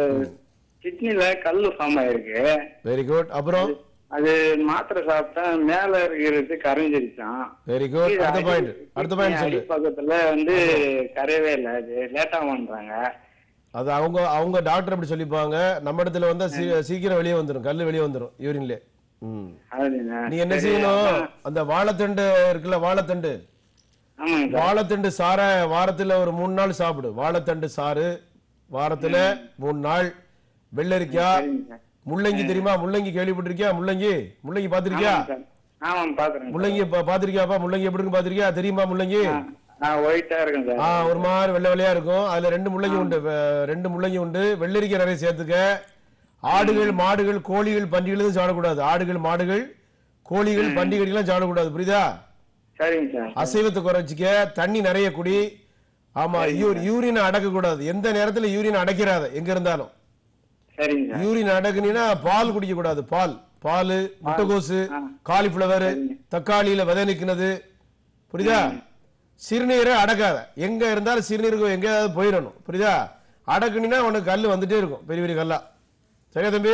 S4: கிட்னில கல் ஃபார்ம் ஆயிருக்கு
S2: வெரி குட் அப்புறம்
S4: அது மாத்திரை சாப்பிட்டா மேல இருக்கிறது கரைஞ்சிருச்சான்
S2: வெரி குட்
S4: கீழே
S2: அடுத்த
S4: அடி-
S2: பாயிண்ட் அடுத்த பாயிண்ட்
S4: கிட்னி
S2: சொல்லு
S4: அடிப்பக்கத்துல வந்து கரையவே இல்லை அது லேட்டா பண்றாங்க
S2: அது அவங்க அவங்க டாக்டர் அப்படி சொல்லிப்பாங்க நம்ம இடத்துல வந்தா சீ- சீக்கிரம் வெளியே வந்துரும் கல்லு வெளியே வந்துரும் யூரின்ல ம்
S4: அதுங்க
S2: நீ என்ன
S4: சரி,
S2: செய்யணும்
S4: அதான்.
S2: அந்த வாழைத்தண்டு இருக்குல்ல வாழைத்தண்டு
S4: ஆமாங்க சார்
S2: வாழைத்தண்டு சாரை வாரத்துல ஒரு மூணு நாள் சாப்பிடு வாழைத்தண்டு சாறு வாரத்துல மூணு நாள் வெள்ளரிக்காய்
S4: சரிங்க சார்.
S2: முள்ளங்கி தெரியுமா முள்ளங்கி கேள்விப்பட்டிருக்கியா முள்ளங்கி முள்ளங்கி பாத்திருக்கியா
S4: ஆமாங்க சார். ஆமாம் பாக்குறேன்
S2: முள்ளங்கி பா- பாத்திருக்கியாப்பா முள்ளங்கி எப்படி இருக்கு பாத்திருக்கியா தெரியுமா முள்ளங்கி
S4: நான் ஒயிட்டா இருக்கேன் சார்
S2: ஆ ஒரு மாதிரி வெள்ளை வெள்ளையா இருக்கும் அதுல ரெண்டு முள்ளங்கி உண்டு வெ- ரெண்டு முள்ளங்கி உண்டு வெள்ளரிக்காய் நிறைய சேர்த்துக்க ஆடுகள் மாடுகள் கோழிகள் பன்றிகள் எதுவும் சாப்பிடக்கூடாது ஆடுகள் மாடுகள் கோழிகள் பன்றிகள் எல்லாம் சாப்பிடக்கூடாது புரியுதா
S4: சரிங்க சார்
S2: அசைவத்தை குறைச்சிக்க தண்ணி நிறைய குடி ஆமா யூ- யூரினை அடக்க கூடாது எந்த நேரத்துல யூரின் அடைக்கிறாத எங்க இருந்தாலும்
S4: சரிங்க சார்
S2: யூரின் அடக்குனீங்கன்னா பால் குடிக்க கூடாது பால் பால் முட்டைகோசு
S4: ஆ.
S2: காலிஃபிளவர் தக்காளியில விதை நிக்கினது புரியுதா சிறுநீரை அடக்காத எங்க இருந்தாலும் சிறுநீருக்கு எங்கேயாவது போயிடணும் புரியுதா அடக்குனீங்கன்னா உனக்கு கல் வந்துட்டே இருக்கும் பெரிய பெரிய கல்லா சரியா தம்பி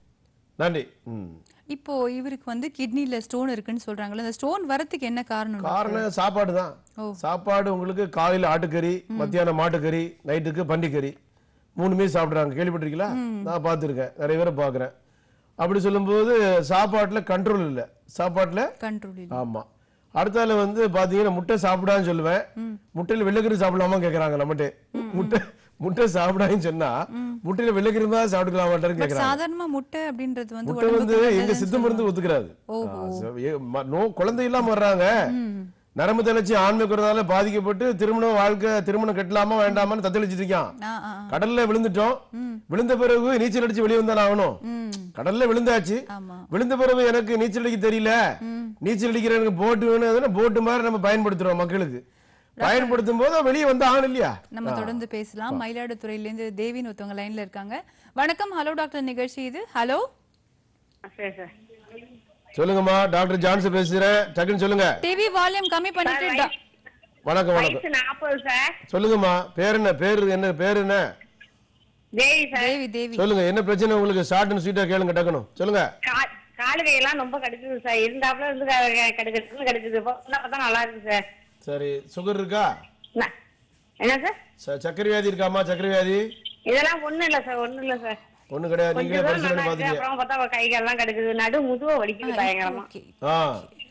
S2: நன்றி ம்
S1: இப்போ இவருக்கு வந்து கிட்னில ஸ்டோன் இருக்குன்னு சொல்றாங்கல்ல அந்த ஸ்டோன் வரதுக்கு என்ன காரணம்
S2: காரணம் சாப்பாடு தான்
S1: ஓ.
S2: சாப்பாடு உங்களுக்கு காலையில ஆட்டுக்கறி மத்தியானம் மாட்டுக்கறி நைட்டுக்கு பண்டிக்கறி மூணுமே சாப்பிடுறாங்க கேள்விப்பட்டிருக்கீங்களா நான் பார்த்துருக்கேன் நிறைய பேரை பார்க்குறேன் அப்படி சொல்லும்போது சாப்பாட்டுல கண்ட்ரோல் இல்லை சாப்பாட்டுல
S1: கண்ட்ரோல்
S2: ஆமா அடுத்தால வந்து பாத்தீங்கன்னா முட்டை சாப்பிடான்னு சொல்லுவேன் முட்டையில வெள்ளைக்கறி சாப்பிடலாமா கேக்குறாங்க நம்மகிட்ட முட்டை முட்டை சாப்பிடான்னு சொன்னா முட்டையில வெள்ளைக்கறி தான் சாப்பிட்டுக்கலாமாட்டான்னு
S1: பட்
S2: கேக்குறாங்க
S1: சாதாரணமா முட்டை அப்படின்றது வந்து
S2: முட்டை வந்து
S1: உடம்புக்கு
S2: எங்க
S1: நல்லதுன்னு
S2: சித்த மருந்து ஒத்துக்கிறாது
S1: ஓஹோ.
S2: ஆ, சரி, ஏ, ம- நோ குழந்தை இல்லாம வர்றாங்க நரம்பு தளர்ச்சி ஆண்மை குறைதால பாதிக்கப்பட்டு திருமணம் வாழ்க்கை திருமணம் கட்டலாமா வேண்டாமான்னு தத்தளிச்சிட்டு இருக்கான்
S1: ஆ, ஆ, ஆ.
S2: கடல்ல விழுந்துட்டோம் விழுந்த பிறகு நீச்சல் அடிச்சு வெளியே வந்தானே ஆகணும்
S1: ம்
S2: கடல்ல விழுந்தாச்சு
S1: ஆமா
S2: விழுந்த பிறகு எனக்கு நீச்சல் அடிக்க தெரியல நீச்சல் அடிக்கிற எனக்கு போட்டு வேணும் போட்டு மாதிரி நம்ம பயன்படுத்துறோம் மக்களுக்கு பயன்படுத்தும் போது வெளியே வந்து ஆகணும் இல்லையா
S1: நம்ம தொடர்ந்து பேசலாம் மயிலாடுதுறையில இருந்து தேவின்னு ஒருத்தவங்க லைன்ல இருக்காங்க வணக்கம் ஹலோ டாக்டர் நிகழ்ச்சி இது ஹலோ
S5: சரி சார்
S2: சொல்லுங்கம்மா டாக்டர் ஜான்சன் பேசுறேன் டக்குன்னு சொல்லுங்க
S1: டிவி வால்யூம் கம்மி பண்ணிட்டு டா-
S2: வணக்கம் வணக்கம்
S5: வயசு நாற்பது சார்
S2: சொல்லுங்கம்மா பேர் என்ன பேர் என்ன பேர் என்ன
S5: தேவி சார்
S1: தேவி தேவி
S2: சொல்லுங்க என்ன பிரச்சனை உங்களுக்கு ஷார்ட் அண்ட் ஸ்வீட்டா கேளுங்க டக்கணும் சொல்லுங்க
S5: கா- காலு கையெல்லாம் ரொம்ப கடுக்குது சார் இருந்தாப்புல இருந்து க- கடுக்குது கடுக்குது பொண்ணை பார்த்தா நல்லா இருக்கு சார்
S2: சரி சுகர் இருக்கா
S5: ந- என்ன சார்
S2: ச- சர்க்கரை வியாதி இருக்காமா சர்க்கரை வியாதி
S5: இதெல்லாம் ஒண்ணும் இல்ல சார் ஒண்ணும் இல்ல சார்
S2: ஒண்ணும் கிடையாது
S5: கொஞ்சம்
S2: நீங்களே
S5: தூரம்
S2: பரிசீலனை
S5: நல்லா இருக்கு
S2: பாத்தீங்க
S5: அப்புறம் பார்த்தா கை கால்லாம் கடுக்குது நடு முதுவை வலிக்குது பயங்கரமா
S1: ஓகே
S2: ஆ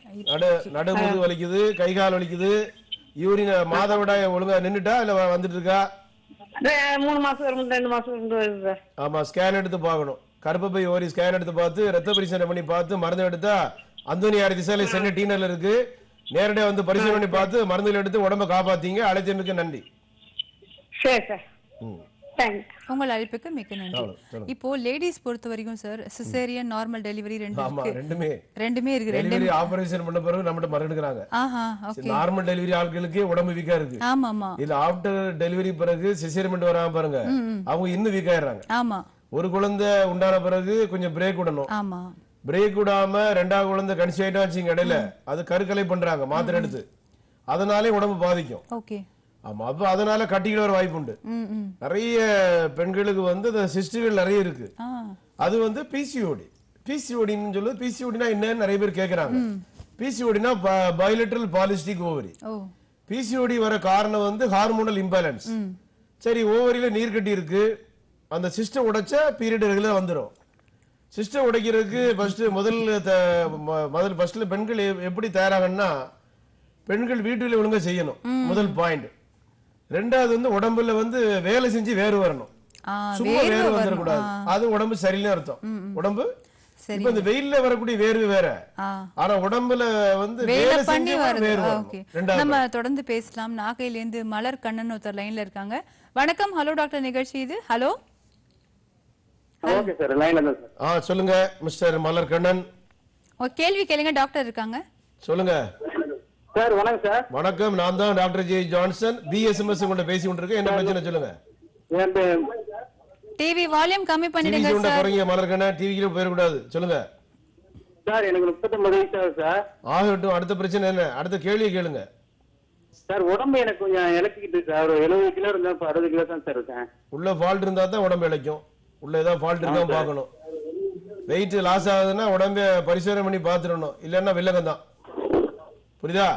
S2: நடு நடுமுது வலிக்குது கை கால் வலிக்குது யூரின் மாதவிடாய் ஒழுங்கா நின்னுட்டா இல்ல வ- வந்துட்டு இருக்கா
S7: ரெ- மூணு மாசம் வரும் ரெண்டு மாசம் இருந்து வருது சார்
S2: ஆமா ஸ்கேன் எடுத்து பார்க்கணும் கருப்பப்பை ஓரி ஸ்கேன் எடுத்து பார்த்து ரத்த பரிசோதனை பண்ணி பார்த்து மருந்து எடுத்தா அந்தோனியார் திசையில சென்னை டீனர்ல இருக்கு நேரடியா வந்து பரிசோதனை பண்ணி பார்த்து மருந்துகள் எடுத்து உடம்ப காப்பாத்தீங்க அழைச்சனுக்கு நன்றி
S7: சரி சார்
S2: ம்.
S7: தேங்க்ஸ்
S1: உங்கள் அழைப்புக்கு மிக்க நன்றி
S2: அவ்வளவு, சொல்லுங்க.
S1: இப்போ லேடிஸ் பொறுத்த வரைக்கும் சார் சிசேரியன் நார்மல் டெலிவரி ரெண்டு
S2: ஆமா
S1: இருக்கு
S2: ரெண்டுமே
S1: ரெண்டுமே இருக்கு ரெண்டு
S2: டெலிவரி ஆபரேஷன் பண்ண பிறகு நம்மகிட்ட மருந்து எடுக்கிறாங்க
S1: ஆஹா ஓகே
S2: நார்மல் டெலிவரி ஆட்களுக்கே உடம்பு வீக்கா இருக்கு
S1: ஆமா ஆமா
S2: இது ஆஃப்டர் டெலிவரி பிறகு சிசேரியமெண்ட் வராம பாருங்க அவங்க இன்னும் வீக் ஆயிடுறாங்க
S1: ஆமா
S2: ஒரு குழந்தை உண்டான பிறகு கொஞ்சம் பிரேக் விடணும்
S1: ஆமா
S2: பிரேக் விடாம ரெண்டாவது குழந்தை கன்சி ஆயிட்டா வச்சுங்க இடையில அது கருக்கலை பண்றாங்க மாத்திரை எடுத்து அதனாலே உடம்பு பாதிக்கும்
S1: ஓகே
S2: ஆமா அப்ப அதனால கட்டிக்கிட வர வாய்ப்பு உண்டு
S1: ம் ம்
S2: நிறைய பெண்களுக்கு வந்து இந்த சிஸ்டுகள் நிறைய இருக்கு
S1: ஆ
S2: அது வந்து பிசிஓடி பிசிஓடின்னு சொல்லுது பிசிஓடினா என்னன்னு நிறைய பேர் கேக்குறாங்க பிசிஓடினா பயோலிட்ரல் பாலிஸ்டிக் ஓவரி
S1: ஓ
S2: பிசிஓடி வர காரணம் வந்து ஹார்மோனல் இம்பேலன்ஸ் சரி ஓவரியில நீர் கட்டி இருக்கு அந்த சிஸ்டம் உடைச்சா பீரியட் ரெகுலர் வந்துடும் சிஸ்டம் உடைக்கிறதுக்கு ஃபர்ஸ்ட் முதல் த- ம- முதல் ஃபர்ஸ்ட்ல பெண்கள் எ- எப்படி தயாராகணும்னா பெண்கள் வீட்டுல ஒழுங்கா செய்யணும் முதல் பாயிண்ட் ரெண்டாவது வந்து உடம்புல வந்து வேலை செஞ்சு வேறு வரணும்
S1: ஆ
S2: சும்மா
S1: வேர்வை
S2: வேறு
S1: வரும்.
S2: வந்துடக்கூடாது
S1: ஆ,
S2: அது உடம்பு சரியில்லை அர்த்தம் உடம்பு
S1: சரி
S2: இப்ப இந்த வெயில்ல வரக்கூடிய வேர்வை வேற
S1: ஆ
S2: ஆனா உடம்புல வந்து
S1: வேலை
S2: வேலை
S1: பண்ணி
S2: செஞ்சு
S1: வருது
S2: வேறு
S1: ஆ,
S2: வரணும்.
S1: ஓகே
S2: ரெண்டாவது
S1: நம்ம தொடர்ந்து பேசலாம் நாகையிலேருந்து மலர் கண்ணன் ஒருத்தர் லைன்ல இருக்காங்க வணக்கம் ஹலோ டாக்டர் நிகழ்ச்சி இது ஹலோ
S4: ஓகே சார் லைன்ல தான் சார்
S2: ஆ சொல்லுங்க மிஸ்டர் மலர் கண்ணன்
S1: ஒரு கேள்வி கேளுங்க டாக்டர் இருக்காங்க
S2: சொல்லுங்க
S4: சார் வணக்கம் சார்
S2: வணக்கம் நான் தான் டாக்டர் ஜே ஜான்சன் பிஎஸ்எம்எஸ் உங்கள்ட்ட பேசி கொண்டிருக்கேன் என்ன பிரச்சனை சொல்லுங்க
S4: என் பேர்
S1: டிவி வால்யூம் கம்மி
S2: டிவி
S1: பண்ணிடுங்க
S2: சவுண்ட
S1: சார்
S2: குறைங்க மலர் கண்ணன் டிவிக்கு போயிடக்கூடாது சொல்லுங்க
S4: சார் எனக்கு முப்பத்தொன்பது வயசு ஆகுது சார்
S2: ஆகட்டும் அடுத்த பிரச்சனை என்ன அடுத்த கேள்வியை கேளுங்க
S4: சார் உடம்பு எனக்கு கொஞ்சம் இழக்கிக்கிட்டு சார் ஒரு எழுபது கிலோ இருந்தா இப்ப அறுபது கிலோ தான் சார் இருக்கேன்
S2: உள்ள ஃபால்ட் இருந்தா தான் உடம்பு இழைக்கும் உள்ள ஏதாவது ஃபால்ட் இருக்கா பார்க்கணும் வெயிட் லாஸ் ஆகுதுன்னா உடம்பை பரிசோதனை பண்ணி பார்த்துடணும் இல்லைன்னா வில்லகம் தான் புரியுதா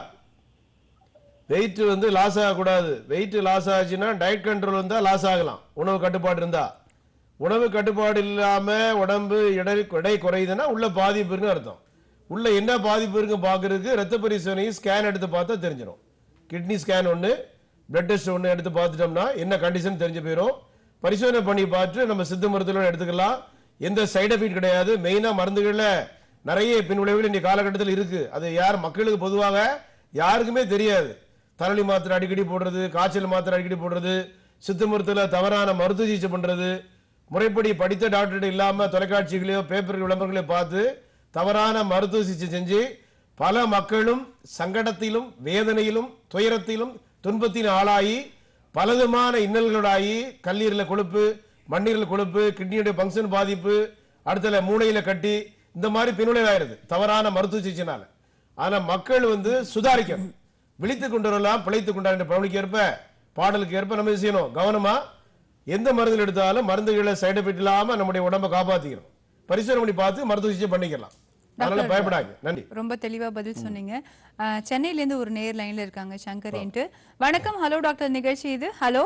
S2: வெயிட் வந்து லாஸ் ஆகக்கூடாது வெயிட் லாஸ் ஆச்சுன்னா டயட் கண்ட்ரோல் இருந்தா லாஸ் ஆகலாம் உணவு கட்டுப்பாடு இருந்தா உணவு கட்டுப்பாடு இல்லாம உடம்பு எடை எடை குறையுதுன்னா உள்ள பாதிப்பு இருக்குன்னு அர்த்தம் உள்ள என்ன பாதிப்பு இருக்கு பாக்குறதுக்கு ரத்த பரிசோதனையும் ஸ்கேன் எடுத்து பார்த்தா தெரிஞ்சிடும் கிட்னி ஸ்கேன் ஒன்று பிளட் டெஸ்ட் ஒன்று எடுத்து பார்த்துட்டோம்னா என்ன கண்டிஷன் தெரிஞ்சு போயிடும் பரிசோதனை பண்ணி பார்த்து நம்ம சித்த மருத்துவம் எடுத்துக்கலாம் எந்த சைடு எஃபெக்ட் கிடையாது மெயினா மருந்துகள்ல நிறைய பின்விளைவுகள் இன்னைக்கு காலகட்டத்தில் இருக்கு அது யார் மக்களுக்கு பொதுவாக யாருக்குமே தெரியாது தலைவலி மாத்திரை அடிக்கடி போடுறது காய்ச்சல் மாத்திரை அடிக்கடி போடுறது சித்த மருத்துவத்துல தவறான மருத்துவ சிகிச்சை பண்றது முறைப்படி படித்த டாக்டர் இல்லாம தொலைக்காட்சிகளையோ பேப்பர் விளம்பரங்களையோ பார்த்து தவறான மருத்துவ சிகிச்சை செஞ்சு பல மக்களும் சங்கடத்திலும் வேதனையிலும் துயரத்திலும் துன்பத்திலும் ஆளாகி பலவிதமான இன்னல்களாகி கல்லீரல கொழுப்பு மண்ணீரல் கொழுப்பு கிட்னியுடைய பங்கன் பாதிப்பு அடுத்தல மூளையில கட்டி இந்த மாதிரி பின்விளைவாயிருது தவறான மருத்துவ சிகிச்சைனால ஆனா மக்கள் வந்து சுதாரிக்கணும் விழித்துக் கொண்டு வரலாம் பிழைத்துக் கொண்டாட பவனிக்கு ஏற்ப பாடலுக்கு ஏற்ப நம்ம என்ன செய்யணும் கவனமா எந்த மருந்து எடுத்தாலும் மருந்துகளை சைடு எஃபெக்ட் இல்லாம நம்முடைய உடம்ப காப்பாத்திக்கணும் பரிசோதனை பண்ணி பார்த்து மருத்துவ சிகிச்சை பண்ணிக்கலாம் அதனால பயப்படாங்க நன்றி
S1: ரொம்ப தெளிவா பதில் சொன்னீங்க அஹ், சென்னையில இருந்து ஒரு நேர் லைன்ல இருக்காங்க சங்கரேன்ட்டு வணக்கம் ஹலோ டாக்டர் நிகழ்ச்சி இது ஹலோ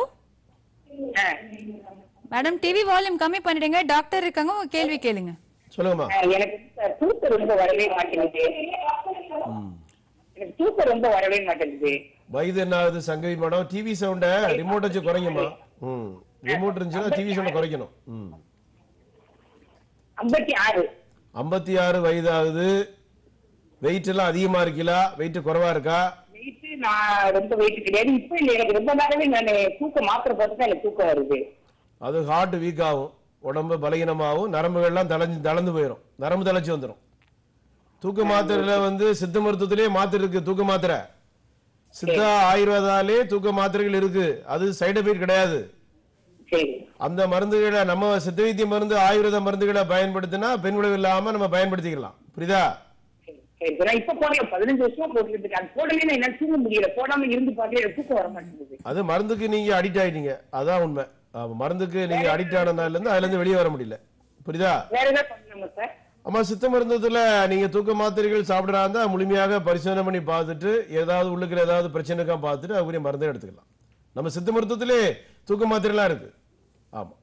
S1: மேடம் டிவி வால்யூம் கம்மி பண்ணிடுங்க டாக்டர் இருக்காங்க உங்க கேள்வி கேளுங்க
S2: சொல்லுங்கம்மா
S3: எனக்கு சார் தூக்கம் ரொம்ப வரவே மாட்டேங்குது எனக்கு தூக்கம் ரொம்ப வரவே மாட்டேங்குது
S2: வயது என்ன ஆகுது சங்கவி மேடம் டிவி சவுண்ட ரிமோட் வச்சு குறைங்கம்மா ம் ரிமோட் இருந்துச்சுன்னா டிவி சவுண்ட குறைக்கணும் ம்
S3: ஐம்பத்தி ஆறு
S2: ஐம்பத்தி ஆறு வயது ஆகுது வெயிட் எல்லாம் அதிகமா இருக்கீங்களா வெயிட் குறைவா இருக்கா
S3: வெயிட் நான் ரொம்ப வெயிட் கிடையாது இப்போ இல்லை எனக்கு ரொம்ப நாளாவே நான் தூக்கம் மாத்திரை போட்டு தான் எனக்கு தூக்கம் வருது
S2: அது ஹார்ட் வீக் ஆகும் உடம்பு பலகீனமாகும் நரம்புகள்லாம் தளஞ்சு தளர்ந்து போயிடும் நரம்பு தளர்ச்சி வந்துடும் தூக்க மாத்திரையில வந்து சித்த மருத்துவத்திலே மாத்திரை இருக்கு தூக்க மாத்திரை சித்தா ஆயுர்வேதாலே தூக்க மாத்திரைகள் இருக்கு அது சைடு எஃபெக்ட் கிடையாது
S3: சரி
S2: அந்த மருந்துகளை நம்ம சித்த வைத்திய மருந்து ஆயுர்வேத மருந்துகளை பயன்படுத்தினா பெண் விளைவு இல்லாம நம்ம பயன்படுத்திக்கலாம் புரியுதா
S3: சரி, சரி நான் இப்ப போடல பதினஞ்சு வருஷமா போட்டுட்டு இருக்கேன் அது போடலே நான் என்னால தூங்க முடியல போடாம இருந்து பார்த்தே எனக்கு தூக்கம் வர மாட்டேங்குது
S2: அது மருந்துக்கு நீங்க அடிக்ட் ஆயிட்டீங்க அதான் உண்மை ஆமா, மருந்துக்கு நீங்க அடிக்ட் ஆனதுனால இருந்து அதுல இருந்து வெளியே வர முடியல புரியுதா
S3: வேற ஏதாவது பண்ணலாமா சார்
S2: ஆமா சித்த மருந்துல நீங்க தூக்க மாத்திரைகள் சாப்பிடறா இருந்தா முழுமையாக பரிசோதனை பண்ணி பார்த்துட்டு ஏதாவது உள்ளுக்குற ஏதாவது பிரச்சனை இருக்கா பார்த்துட்டு அதுக்குரிய மருந்தை எடுத்துக்கலாம் நம்ம சித்த மருத்துவத்திலே தூக்க மாத்திரைலாம் இருக்கு ஆமா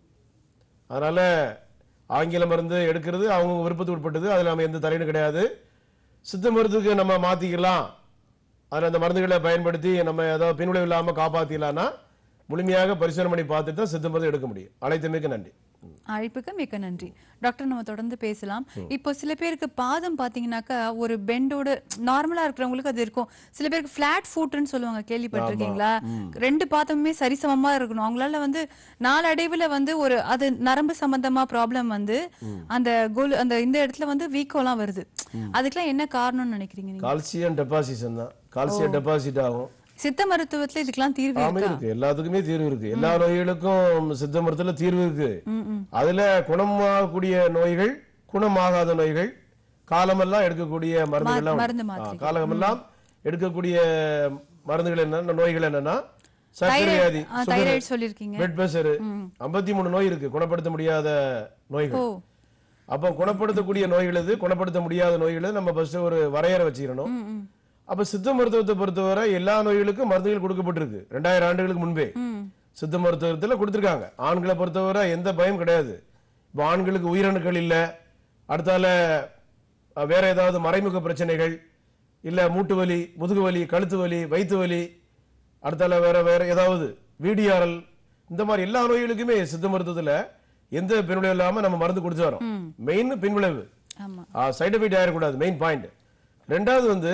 S2: அதனால ஆங்கில மருந்து எடுக்கிறது அவங்க விருப்பத்துக்கு உட்பட்டது அதுல நம்ம எந்த தலையும் கிடையாது சித்த மருத்துவக்கு நம்ம மாத்திக்கலாம் அதில் அந்த மருந்துகளை பயன்படுத்தி நம்ம ஏதாவது பின்விளைவு இல்லாம காப்பாத்திக்கலாம்னா முழுமையாக பரிசோதனை பண்ணி பார்த்துட்டு தான் சித்த மருந்து எடுக்க முடியும் அழைத்தமைக்கு நன்றி
S1: அழைப்புக்கு மிக்க நன்றி டாக்டர் நம்ம தொடர்ந்து பேசலாம் இப்போ சில பேருக்கு பாதம் பாத்தீங்கன்னாக்கா ஒரு பெண்டோட நார்மலா இருக்கிறவங்களுக்கு அது இருக்கும் சில பேருக்கு ஃபிளாட் ஃபுட்னு சொல்லுவாங்க கேள்விப்பட்டிருக்கீங்களா ரெண்டு பாதமுமே சரிசமமா இருக்கணும் அவங்களால வந்து நாளடைவுல வந்து ஒரு அது நரம்பு சம்பந்தமா ப்ராப்ளம் வந்து அந்த கோல் அந்த இந்த இடத்துல வந்து வீக்கோலாம் வருது அதுக்கெல்லாம் என்ன காரணம்னு நினைக்கிறீங்க நீங்க
S2: கால்சியம் டெபாசிஷன் தான் கால்சியம் டெபாசிட் ஆகும்
S1: சித்த மருத்துவத்துல இதுக்கெல்லாம் தீர்வு
S2: ஆமா
S1: இருக்கா
S2: இருக்கு எல்லாத்துக்குமே தீர்வு இருக்கு எல்லா நோய்களுக்கும் சித்த மருத்துவத்துல தீர்வு இருக்கு அதுல குணமாகக்கூடிய நோய்கள் குணமாகாத நோய்கள் காலமெல்லாம் எடுக்கக்கூடிய மருந்துகள்
S1: மருந்து
S2: எல்லாம்
S1: மாத்திரைகள்.
S2: ஆ, காலமெல்லாம் எடுக்கக்கூடிய மருந்துகள் என்ன நோய்கள் என்னன்னா சர்க்கரை வியாதி
S1: தைராய்டு சொல்லிருக்கீங்க
S2: பிளட் பிரஷர் ஐம்பத்தி மூணு நோய் இருக்கு குணப்படுத்த முடியாத
S1: ஓ
S2: நோய்கள் அப்போ குணப்படுத்தக்கூடிய நோய்கள் எது குணப்படுத்த முடியாத நோய்கள் எது? நம்ம ஃபர்ஸ்ட் ஒரு வரையறை வச்சுக்கணும்
S1: ம், ம்,
S2: அப்ப சித்த மருத்துவத்தை பொறுத்தவரை எல்லா நோய்களுக்கும் மருந்துகள் கொடுக்கப்பட்டிருக்கு ரெண்டாயிரம் ஆண்டுகளுக்கு முன்பே
S1: ம்.
S2: சித்த மருத்துவத்துல கொடுத்திருக்காங்க ஆண்களை பொறுத்தவரை எந்த பயம் கிடையாது இப்போ ஆண்களுக்கு உயிரணுக்கள் இல்ல அடுத்தால அஹ், வேற ஏதாவது மறைமுக பிரச்சனைகள் இல்ல மூட்டு வலி முதுகு வலி கழுத்து வலி வயிற்று வலி அடுத்தால வேற வேற ஏதாவது வீடிஆர்எல் இந்த மாதிரி எல்லா நோய்களுக்குமே சித்த மருத்துவத்துல எந்த பின்விளைவு இல்லாம நம்ம மருந்து கொடுத்து வரோம் மெயின் பின்விளைவு
S1: ஆமா
S2: சைடு எஃபெக்ட் ஆயிடக்கூடாது மெயின் பாயிண்ட் ரெண்டாவது வந்து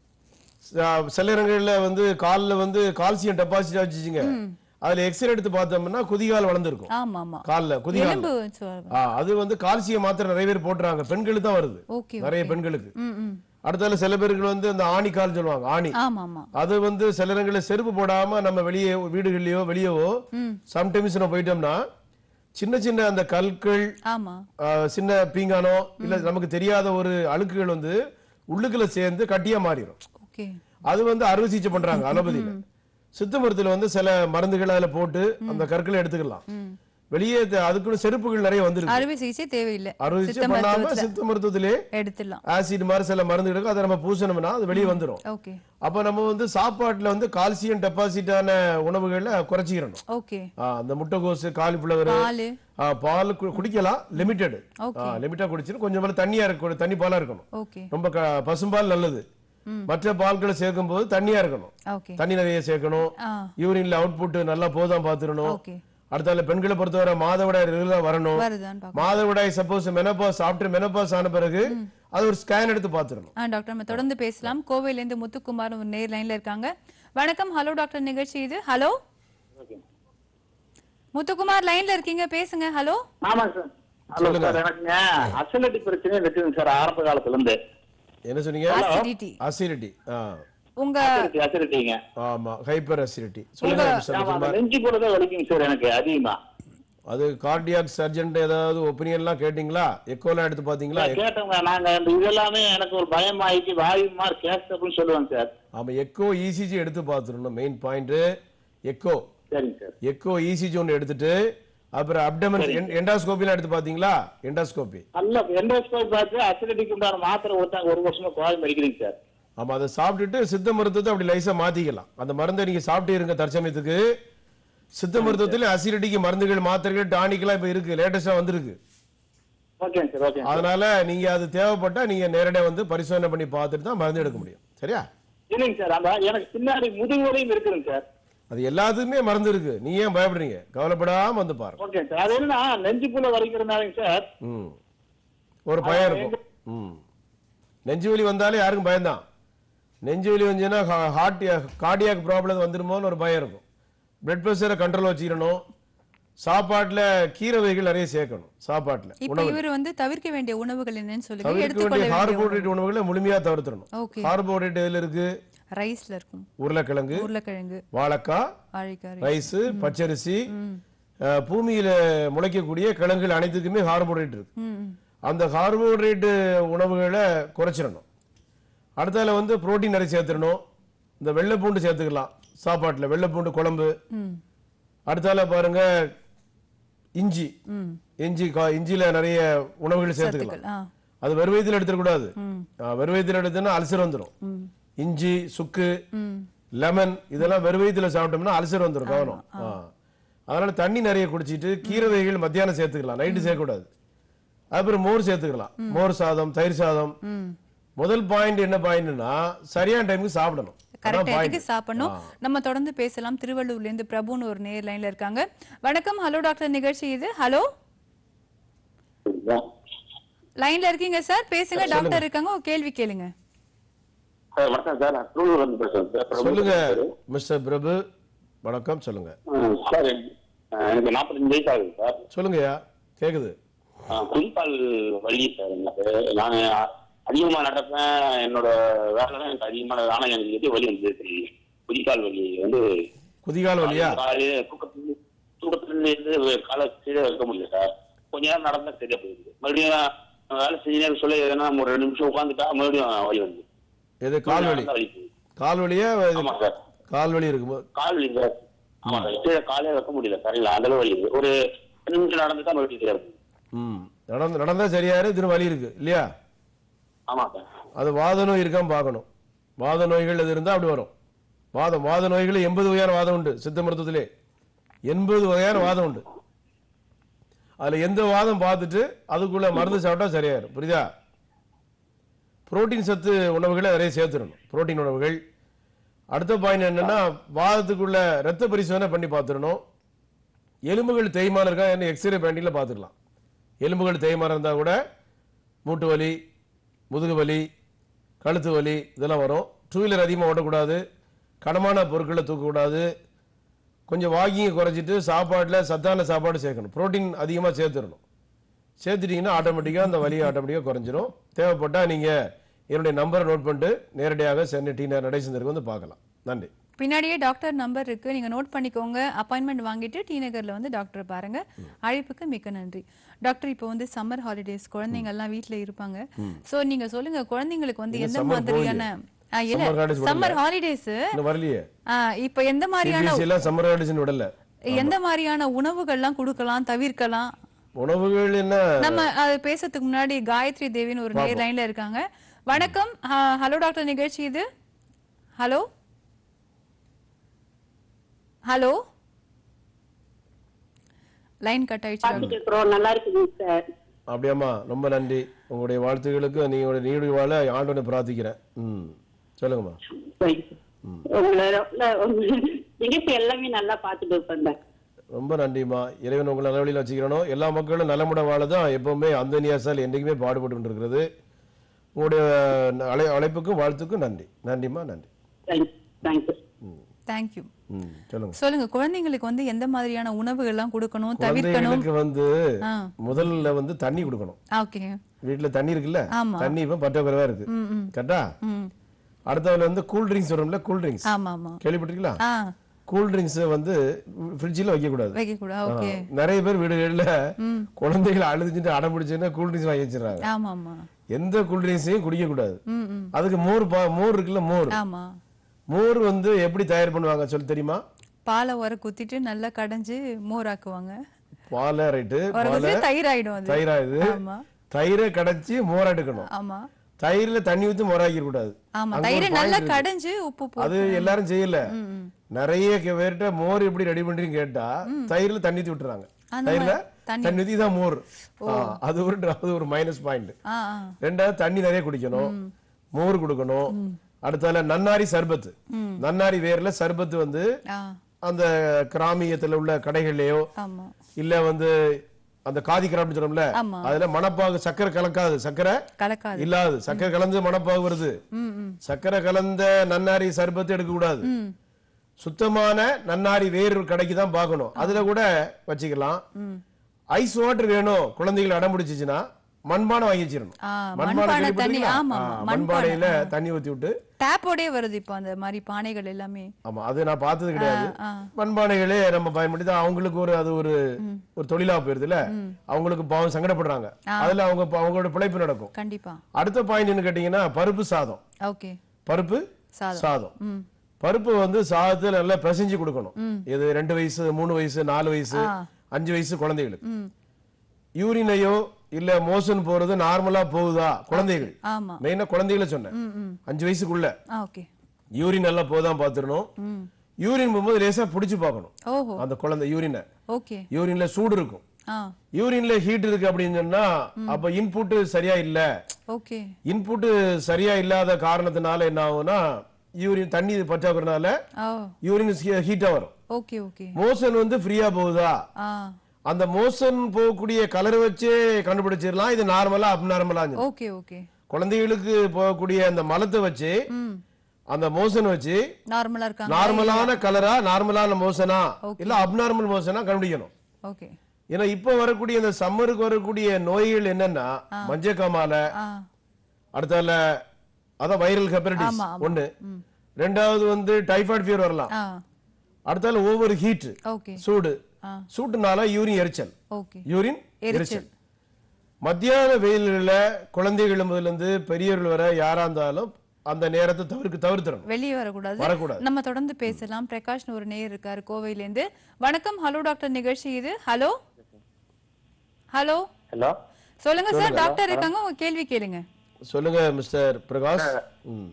S2: ச- சில இடங்கள்ல வந்து கால்ல வந்து கால்சியம் டெபாசிட் வச்சுச்சுங்க அதுல எக்ஸ்ரே எடுத்து பார்த்தோம்னா குதிகால் வளர்ந்துருக்கும்
S1: ஆமா ஆமா
S2: கால்ல குதிகால்
S1: எலும்பு சொல்லுவாங்க.
S2: ஆ, அது வந்து கால்சியம் மாத்திரை நிறைய பேர் போட்டுறாங்க பெண்களுக்கு தான் வருது
S1: ஓகே
S2: நிறைய பெண்களுக்கு
S1: ம் ம்
S2: அடுத்தால சில பேருக்கு வந்து அந்த ஆணி கால் சொல்லுவாங்க ஆணி
S1: ஆமா ஆமா
S2: அது வந்து சில இடங்களில் செருப்பு போடாம நம்ம வெளியே வீடுகள்லயோ வெளியவோ சம்டைம்ஸ் நம்ம போயிட்டோம்னா சின்ன சின்ன அந்த கற்கள்
S1: ஆமா
S2: ஆ, சின்ன பீங்கானோ இல்ல நமக்கு தெரியாத ஒரு அழுக்குகள் வந்து உள்ளுக்குள்ள சேர்ந்து கட்டியா மாறிடும்
S1: ஓகே
S2: அது வந்து அறுவை சிகிச்சை பண்றாங்க அலோபதியில சித்த மருத்துவத்துல வந்து சில மருந்துகள் அதுல போட்டு அந்த கற்களை எடுத்துக்கலாம் வெளியே த- அதுக்குன்னு செருப்புகள் நிறைய வந்துருக்கு
S1: அறுவை சிகிச்சை தேவையில்லை
S2: அறுவை
S1: சித்த
S2: சிகிச்சை பண்ணாம
S1: மருத்துவத்துல
S2: சித்த மருத்துவத்திலே
S1: எடுத்துடலாம்
S2: ஆசிட் மாதிரி சில மருந்து இருக்கு அதை நம்ம பூசணும்னா அது வெளியே வந்துடும்
S1: ஓகே
S2: அப்ப நம்ம வந்து சாப்பாட்டுல வந்து கால்சியம் டெபாசிட்டான உணவுகளை குறைச்சிக்கிறணும்
S1: ஓகே
S2: ஆ, அந்த முட்டைகோசு காலிஃபிளவர்
S1: பாலு
S2: பால் கு- குடிக்கலாம் லிமிட்டெட்
S1: Okay.
S2: லிமிட்டா குடிச்சிட்டு கொஞ்சம் மேல தண்ணியா இருக்கணும் தண்ணி பாலா இருக்கணும்
S1: ஓகே
S2: ரொம்ப க- பசும்பால் நல்லது மற்ற பால்களை சேர்க்கும் போது தண்ணியா இருக்கணும்
S1: ஓகே
S2: தண்ணி நிறைய சேர்க்கணும்
S1: ஆ
S2: யூரின்ல அவுட்புட் நல்லா போதான் பாத்துடணும்
S1: ஓகே
S2: அடுத்தால பெண்களை பொறுத்தவரை மாதவிடாய் ரெகுலரா வரணும்
S1: வருதான்னு பார்க்கலாம்
S2: மாதவிடாய் சப்போஸ் மெனபாஸ் ஆஃப்டர் மெனபாஸ் ஆன பிறகு அது ஒரு ஸ்கேன் எடுத்து பாத்துடணும்
S1: ஆ டாக்டர் நம்ம தொடர்ந்து பேசலாம் கோவையில இருந்து முத்துக்குமார் ஒரு நேர் லைன்ல இருக்காங்க வணக்கம் ஹலோ டாக்டர் நிகழ்ச்சி இது ஹலோ முத்துக்குமார் லைன்ல இருக்கீங்க பேசுங்க ஹலோ
S4: ஆமாங்க சார் ஹலோ சார் எனக்குங்க அசிலிட்டி பிரச்சனை இருக்குதுங்க சார் ஆரம்ப காலத்துல இருந்து
S2: என்ன சொன்னீங்க
S1: அசிடிட்டி
S2: அசிடிட்டி
S1: உங்க
S4: அசிலிட்டி அசிலிட்டிங்க
S2: ஆமா ஹைப்பர் அசிடிட்டி சொல்லுங்க மிஸ்டர்
S4: ஆமா அந்த
S2: முத்துக்குமார்.
S4: நெஞ்சு கூட தான் வலிக்குங்க சார் எனக்கு அதிகமா
S2: அது கார்டியாக் சர்ஜன் ஏதாவது ஒப்பீனியன் எல்லாம் கேட்டீங்களா எக்கோலாம் எடுத்து பாத்தீங்களா
S4: நான் கேட்டோங்க நாங்க இந்த இதெல்லாமே எனக்கு ஒரு பயம் ஆயிட்டு வாயு மாதிரி கேஸ் அப்படின்னு சொல்லுவாங்க சார்
S2: ஆமா எக்கோ இசிஜி எடுத்து பார்த்துடணும் மெயின் பாயிண்ட் எக்கோ
S4: சரிங்க சார்
S2: எக்கோ இசிஜி ஒன்று எடுத்துட்டு அப்புறம் அப்டமன் எண்டாஸ்கோபிலாம் எடுத்து பாத்தீங்களா எண்டாஸ்கோபி
S4: நல்ல எண்டோஸ்கோப் பார்த்து அசிலிட்டிக்கு உண்டான மாத்திரை கொடுத்தாங்க ஒரு வருஷமா கோயம் மறிக்கிறீங்க சார்
S2: ஆமா அதை சாப்பிட்டுட்டு சித்த மருத்துவத்தை அப்படி லைஸா மாத்திக்கலாம் அந்த மருந்தை நீங்க சாப்பிட்டே இருங்க தற்சமயத்துக்கு சித்த மருத்துவத்துல அசிடிட்டிக்கு மருந்துகள் மாத்திரைகள் டானிக்கெல்லாம் இப்ப இருக்கு லேட்டஸ்டா வந்திருக்கு
S4: ஓகேங்க சார் ஓகே
S2: அதனால நீங்க அது தேவைப்பட்டா நீங்க நேரடியா வந்து பரிசோதனை பண்ணி பார்த்துட்டு தான் மருந்து எடுக்க முடியும் சரியா
S4: இல்லைங்க சார் அந்த எனக்கு பின்னாடி முதுகுவரையும் இருக்குதுங்க சார்
S2: அது எல்லாத்துக்குமே மருந்து இருக்கு நீ ஏன் பயப்படுறீங்க கவலைப்படாம வந்து பாருங்க
S4: ஓகே சார் அது என்ன நெஞ்சுக்குள்ள வலிக்கிறதுனாலங்க சார்
S2: ம் ஒரு பயம் இருக்கும் ம் நெஞ்சு வலி வந்தாலே யாருக்கும் பயம்தான் நெஞ்சு வலி வந்துச்சுன்னா ஹார்ட் கார்டியாக் ப்ராப்ளம் வந்துருமோன்னு ஒரு பயம் இருக்கும் பிளட் ப்ரெஷரை கண்ட்ரோல் வச்சுக்கணும் சாப்பாட்டுல கீரை வகைகள் நிறைய சேர்க்கணும் சாப்பாட்டுல
S1: இப்ப இவர் வந்து தவிர்க்க வேண்டிய உணவுகள் என்னன்னு சொல்லுங்க
S2: தவிர்க்க
S1: எடுத்துக்கொள்ள
S2: வேண்டிய
S1: வேண்டிய
S2: கார்போஹைட்ரேட் உணவுகளை முழுமையா தவிர்த்துடணும்
S1: ஓகே
S2: கார்போஹைட்ரேட் எதுல இருக்கு
S1: ரைஸ்ல இருக்கும்
S2: உருளைக்கிழங்கு
S1: உருளைக்கிழங்கு
S2: வாழைக்காய்
S1: வாழைக்காய்
S2: ரைஸ் பச்சரிசி அஹ், பூமியில முளைக்கக்கூடிய கிழங்குகள் அனைத்துக்குமே கார்போஹைட்ரேட் இருக்கு
S1: ம் ம்.
S2: அந்த கார்போஹைட்ரேட் உணவுகளை குறைச்சிடணும் அடுத்தால வந்து புரோட்டீன் நிறைய சேர்த்துடணும் இந்த வெள்ளை பூண்டு சேர்த்துக்கலாம் சாப்பாட்டுல வெள்ளை பூண்டு குழம்பு
S1: ம்
S2: அடுத்தால பாருங்க இஞ்சி
S1: ம்
S2: இஞ்சி கா- இஞ்சில நிறைய உணவுகள் சேர்த்துக்கலாம்
S1: ஆ
S2: அது வெறுவயத்தில் எடுத்துடக்கூடாது
S1: ம்
S2: வெறுவயத்தில் எடுத்தோம்னா அல்சர் வந்துடும்
S1: ம்
S2: இஞ்சி சுக்கு
S1: ம்
S2: லெமன் இதெல்லாம் வெறுவயத்தில் சாப்பிட்டோம்னா அல்சர் வந்துடும் கவனம் ஆ. அதனால தண்ணி நிறைய குடிச்சிட்டு கீரை வகைகள் மத்தியானம் சேர்த்துக்கலாம் நைட்டு சேர்க்கக்கூடாது அப்புறம் மோர் சேர்த்துக்கலாம் மோர் சாதம் தயிர் சாதம்
S1: ம்
S2: முதல் பாயிண்ட் என்ன பாயிண்ட்னா சரியான டைமுக்கு சாப்பிடணும்
S1: கரெக்ட்
S2: அதான்
S1: டைத்துக்கு
S2: point.
S1: சாப்பிடணும் நம்ம தொடர்ந்து பேசலாம் திருவள்ளூர்ல இருந்து பிரபுன்னு ஒரு நேர் லைன்ல இருக்காங்க வணக்கம் ஹலோ டாக்டர் நிகழ்ச்சி இது ஹலோ லைன்ல இருக்கீங்க சார் பேசுங்க டாக்டர் இருக்காங்க ஒரு கேள்வி கேளுங்க
S6: சார் வணக்கம் சார் நான் திருவள்ளூர் வந்து பேசுறேன் சார் பிரபு
S2: சொல்லுங்க
S6: பேசுறேன்.
S2: மிஸ்டர் பிரபு வணக்கம் சொல்லுங்க
S6: ஆ, சார் ஆ, எனக்கு நாற்பத்தஞ்சு வயசு ஆகுது சார்
S2: சொல்லுங்கய்யா கேக்குது
S6: ஆ, குதிக்கால் வலி சார் எனக்கு நான் அதிகமா நடப்பேன் என்னோட வேலை தான் எனக்கு அதிகமான ஆனா எனக்கு எது வலி வந்து குதிக்கால் வலி வந்து
S2: குதிகால் வலியா
S6: காலு தூக்கத்துல தூக்கத்துல இருந்து காலை கீழே வைக்க முடியல சார் கொஞ்ச நேரம் நடந்தா சரியா போயிடுது மறுபடியும் நான் வேலை செஞ்ச நேரம் சொல்ல எதனா ஒரு ரெண்டு நிமிஷம் உட்காந்துட்டா மறுபடியும் வலி வந்து
S2: எது கால் வலி
S6: நடந்தா வலி போகுது.
S2: கால் வலியா இது
S6: ஆமா சார்
S2: கால் வலி இருக்கும்போது
S6: கால் வலி சார் ஆமா சார் கீழே காலே வைக்க முடியல சரிங்களா அந்த அளவு வலி இருக்கு. ஒரு ரெண்டு நிமிஷம் நடந்துட்டா மறுபடியும் சரியா போகுது.
S2: ம் நடந்து நடந்தா சரியாரு தினம் வலி இருக்கு இல்லையா
S6: ஆமா சார்
S2: அது வாத நோய் இருக்கான்னு பார்க்கணும் வாத நோய்கள் எது இருந்தா அப்படி வரும் வாதம் வாத நோய்கள் எண்பது வகையான வாதம் உண்டு சித்த மருத்துவத்திலே எண்பது வகையான வாதம் உண்டு அதுல எந்த வாதம் பார்த்துட்டு அதுக்குள்ள மருந்து சாப்பிட்டா சரியாயிரும் புரியுதா புரோட்டீன் சத்து உணவுகளை நிறைய சேர்த்துடணும் புரோட்டீன் உணவுகள் அடுத்த பாயிண்ட் என்னன்னா வாதத்துக்குள்ள ரத்த பரிசோதனை பண்ணி பார்த்துடணும் எலும்புகள் தேய்மானம் இருக்கா என்ன எக்ஸ்ரே பேண்டிங்ல பார்த்துக்கலாம் எலும்புகள் தேய்மானம் இருந்தா கூட மூட்டு வலி முதுகு வலி கழுத்து வலி இதெல்லாம் வரும் டூ வீலர் அதிகமாக ஓட்டக்கூடாது கனமான பொருட்களை தூக்கக்கூடாது கொஞ்சம் வாக்கிங்கை குறைச்சிட்டு சாப்பாட்டில் சத்தான சாப்பாடு சேர்க்கணும் புரோட்டீன் அதிகமாக சேர்த்துடணும் சேர்த்துட்டீங்கன்னா ஆட்டோமேட்டிக்காக அந்த வலியை ஆட்டோமேட்டிக்காக குறைஞ்சிரும் தேவைப்பட்டால் நீங்கள் என்னுடைய நம்பரை நோட் பண்ணிட்டு நேரடியாக சென்னை டி நடேசந்தருக்கு வந்து பார்க்கலாம் நன்றி
S1: பின்னாடியே டாக்டர் நம்பர் இருக்கு நீங்க நோட் பண்ணிக்கோங்க அப்பாயின்மெண்ட் வாங்கிட்டு டி நகர்ல வந்து டாக்டர் பாருங்க அழைப்புக்கு மிக்க நன்றி டாக்டர் இப்போ வந்து சம்மர் ஹாலிடேஸ் குழந்தைங்க எல்லாம் வீட்ல இருப்பாங்க சோ நீங்க சொல்லுங்க குழந்தைங்களுக்கு வந்து
S2: இன்னும்
S1: எந்த
S2: summer
S1: மாதிரியான ஆ, இல்ல
S2: Summer holidays
S1: சம்மர் ஹாலிடேஸ்
S2: இன்னும் வரலையே
S1: இப்போ எந்த மாதிரியான
S2: சிபிஎஸ்சி எல்லாம் சம்மர் ஹாலிடேஸ்னு விடல
S1: எந்த மாதிரியான உணவுகள்லாம் கொடுக்கலாம் தவிர்க்கலாம்
S2: உணவுகள் என்ன
S1: நம்ம அது பேசுறதுக்கு முன்னாடி காயத்ரி தேவின்னு ஒரு நேர் லைன்ல இருக்காங்க வணக்கம் ஹலோ டாக்டர் நிகழ்ச்சி இது ஹலோ ஹலோ லைன் கட் ஆயிடுச்சு
S7: பார்த்துட்டு இருக்கிறோம் நல்லா இருக்குங்க சார்
S2: அப்படியாம்மா ரொம்ப நன்றி உங்களுடைய வாழ்த்துக்களுக்கு நீங்களுடைய நீடு வாழ ஆண்டவனை பிரார்த்திக்கிறேன் ம் சொல்லுங்கம்மா
S7: உங்களை உங்க நிகழ்ச்சி எல்லாமே நல்லா பார்த்துட்டு இருப்பேன்
S2: ரொம்ப நன்றிம்மா இறைவன் உங்களை நல்ல வழியில் வச்சுக்கிறணும் எல்லா மக்களும் நலமுட வாழ தான் எப்பவுமே அந்த நியாசால் என்றைக்குமே பாடுபட்டு இருக்கிறது உங்களுடைய அழை அழைப்புக்கும் வாழ்த்துக்கும் நன்றி நன்றிம்மா நன்றி
S7: தேங்க்யூ
S1: தேங்க்யூ
S2: ம் சொல்லுங்க
S1: சொல்லுங்க குழந்தைங்களுக்கு வந்து எந்த மாதிரியான உணவுகள்லாம் கொடுக்கணும் தவிர்க்கணும்
S2: குழந்தைகளுக்கு வந்து
S1: ஆ
S2: முதல்ல வந்து தண்ணி கொடுக்கணும்
S1: ஓகே
S2: வீட்டுல தண்ணி இருக்குல்ல
S1: ஆமா.
S2: தண்ணி இப்ப பற்றாக்குறைவா இருக்கு
S1: ம் ம்
S2: கரெக்டா
S1: ம்
S2: அடுத்ததுல வந்து கூல் ட்ரிங்க்ஸ் வரும்ல கூல் ட்ரிங்க்ஸ்
S1: ஆமா ஆமா
S2: கேள்விப்பட்டிருக்கீங்களா
S1: ஆ
S2: கூல் ட்ரிங்க்ஸ் வந்து ஃப்ரிட்ஜில் வைக்க கூடாது
S1: வைக்க கூடாது ஓகே
S2: ஆ, நிறைய பேர் வீடுகள்ல குழந்தைகள் அழுதுச்சுட்டு அடம் பிடிச்சுன்னா கூல் ட்ரிங்க்ஸ் வாங்கி வச்சிடறாங்க
S1: ஆமா ஆமா
S2: எந்த கூல் ட்ரிங்க்ஸையும் குடிக்க கூடாது
S1: ம் ம்
S2: அதுக்கு மோர் பா- மோர் இருக்குல்ல மோர்
S1: ஆமா
S2: மோர் வந்து எப்படி தயார் பண்ணுவாங்க சொல்லி தெரியுமா
S1: பாலை உர குத்திட்டு நல்லா கடைஞ்சு மோராக்குவாங்க
S2: பாலை ரைட்டு
S1: ஒரு
S2: பாலை
S1: குத்தி தயிர் ஆயிடும் அது
S2: தயிராகுது
S1: ஆமா
S2: தயிரை கடைச்சி மோர் எடுக்கணும்
S1: ஆமா
S2: தயிர்ல தண்ணி ஊத்தி மோராக்கிற கூடாது
S1: ஆமா
S2: அங்க ஒரு
S1: தயிரை
S2: point
S1: நல்லா
S2: இருக்கு.
S1: கடைஞ்சு உப்பு போ
S2: அது எல்லாரும் செய்யல நிறைய கே- பேர்கிட்ட மோர் எப்படி ரெடி பண்றீங்க கேட்டா தயிர்ல தண்ணி ஊத்தி விட்டுறாங்க
S1: அந்த
S2: தயிர்ல
S1: தண்ணி.
S2: தண்ணி ஊத்தி தான் மோர் ஆ, அது ஒரு அது ஒரு மைனஸ் பாயிண்ட்
S1: ஆ ஆ
S2: ரெண்டாவது தண்ணி நிறைய குடிக்கணும் மோர் கொடுக்கணும் அடுத்தால நன்னாரி சர்பத்து நன்னாரி வேர்ல சர்பத்து வந்து
S1: ஆ
S2: அந்த கிராமியத்துல உள்ள கடைகள்லயோ
S1: ஆமா
S2: இல்ல வந்து அந்த காதி கிராம்னு சொல்றோம்ல
S1: ஆமா.
S2: அதுல மணப்பாகு சக்கரை கலக்காது சக்கரை
S1: கலக்காது
S2: இல்லாது சக்கரை கலந்து மணப்பாகு வருது
S1: ம் ம்
S2: சக்கரை கலந்த நன்னாரி சர்பத்து எடுக்க கூடாது
S1: ம்
S2: சுத்தமான நன்னாரி வேறு கடைக்கு தான் பார்க்கணும் அதுல கூட வச்சுக்கலாம்
S1: ம்
S2: ஐஸ் வாட்டர் வேணும் குழந்தைகள் அடம் பிடிச்சிச்சுன்னா மண்பானை வாங்கி வச்சிடணும்
S1: ஆ,
S2: மண்பானை
S1: மண்பானை தண்ணி,
S2: கேள்விப்பட்டிருக்கீங்களா?
S1: ஆமா,
S2: ஆ,
S1: ஆமா,
S2: மண்பானையில தண்ணி ஊத்தி விட்டு
S1: டேப்போடே வருது இப்போ அந்த மாதிரி பானைகள் எல்லாமே
S2: ஆமா அது நான் பார்த்தது கிடையாது
S1: ஆ.
S2: மண்பானைகளே நம்ம பயன்படுத்தி தான் அவங்களுக்கு ஒரு அது ஒரு ஒரு தொழிலா போயிருதுல அவங்களுக்கு பாவம் சங்கடப்படுறாங்க அதுல அவங்க ப- அவங்களோட பிழைப்பு நடக்கும்
S1: கண்டிப்பா
S2: அடுத்த பாயிண்ட் என்ன கேட்டீங்கன்னா பருப்பு சாதம்
S1: ஓகே
S2: பருப்பு
S1: சாதம்
S2: சாதம்
S1: ம்
S2: பருப்பு வந்து சாதத்துல நல்லா பிசைஞ்சு கொடுக்கணும் இது ரெண்டு வயசு மூணு வயசு நாலு வயசு
S1: ஆ.
S2: அஞ்சு வயசு குழந்தைகளுக்கு
S1: ம்
S2: யூரினையோ இல்ல மோஷன் போறது நார்மலா போகுதா குழந்தைகள்
S1: ஆமா
S2: மெயினா குழந்தைகளை சொன்னேன்
S1: ம் ம்
S2: அஞ்சு வயசுக்குள்ள
S1: ஆ ஓகே
S2: யூரின் நல்லா போதான் பாத்துடணும்
S1: ம்
S2: யூரின் போகும்போது லேசா பிடிச்சு பார்க்கணும்
S1: ஓஹோ
S2: அந்த குழந்தை யூரினை
S1: ஓகே
S2: யூரின்ல சூடு இருக்கும்
S1: ஆ
S2: யூரின்ல ஹீட் இருக்கு அப்படின்னு சொன்னா அப்ப இன்புட் சரியா இல்ல
S1: ஓகே
S2: இன்புட் சரியா இல்லாத காரணத்தினால என்ன ஆகும்னா யூரின் தண்ணி பற்றாக்குறதுனால
S1: ஓ
S2: யூரின் ஹீட்டா வரும்
S1: ஓகே ஓகே
S2: மோஷன் வந்து ஃப்ரீயா போகுதா
S1: ஆ
S2: அந்த மோஷன் போகக்கூடிய கலர் வச்சே கண்டுபிடிச்சிடலாம் இது நார்மலா அப்நார்மலா
S1: ஓகே ஓகே
S2: குழந்தைகளுக்கு போகக்கூடிய அந்த மலத்தை வச்சு
S1: ம்
S2: அந்த மோஷன் வச்சு
S1: நார்மலா இருக்காங்க
S2: நார்மலான கலரா நார்மலான மோஷனா இல்ல அப்நார்மல் மோஷனா கண்டுபிடிக்கணும்
S1: ஓகே
S2: ஏன்னா இப்ப வரக்கூடிய இந்த சம்மருக்கு வரக்கூடிய நோய்கள் என்னன்னா மஞ்சக்காமால
S1: ஆ
S2: அடுத்தால அதான் வைரல் ஹெப்படைட்டிஸ்
S1: ஆமா, ஆமா.
S2: ஒண்ணு ரெண்டாவது வந்து டைபாய்டு ஃபீவர் வரலாம்
S1: ஆ
S2: அடுத்தால ஓவர் ஹீட்
S1: ஓகே
S2: சூடு
S1: ஆ
S2: சூட்டுனால யூரின் எரிச்சல்
S1: ஓகே
S2: யூரின்
S1: எரிச்சல்.
S2: எரிச்சல் மத்தியான வெயில்ல குழந்தைகள் முதல்ல இருந்து பெரியவர்கள் வரை யாரா இருந்தாலும் அந்த நேரத்தை தவிர்க்க தவிர்த்திடணும்
S1: வெளியே வரக்கூடாது
S2: வரக்கூடாது.
S1: நம்ம தொடர்ந்து பேசலாம் பிரகாஷ் ஒரு நேயர் இருக்காரு கோவையில இருந்து வணக்கம் ஹலோ டாக்டர் நிகழ்ச்சி இது ஹலோ ஹலோ
S4: ஹலோ
S1: சொல்லுங்க சார் டாக்டர் இருக்காங்க உங்க கேள்வி கேளுங்க
S2: சொல்லுங்க மிஸ்டர் பிரகாஷ் ம்.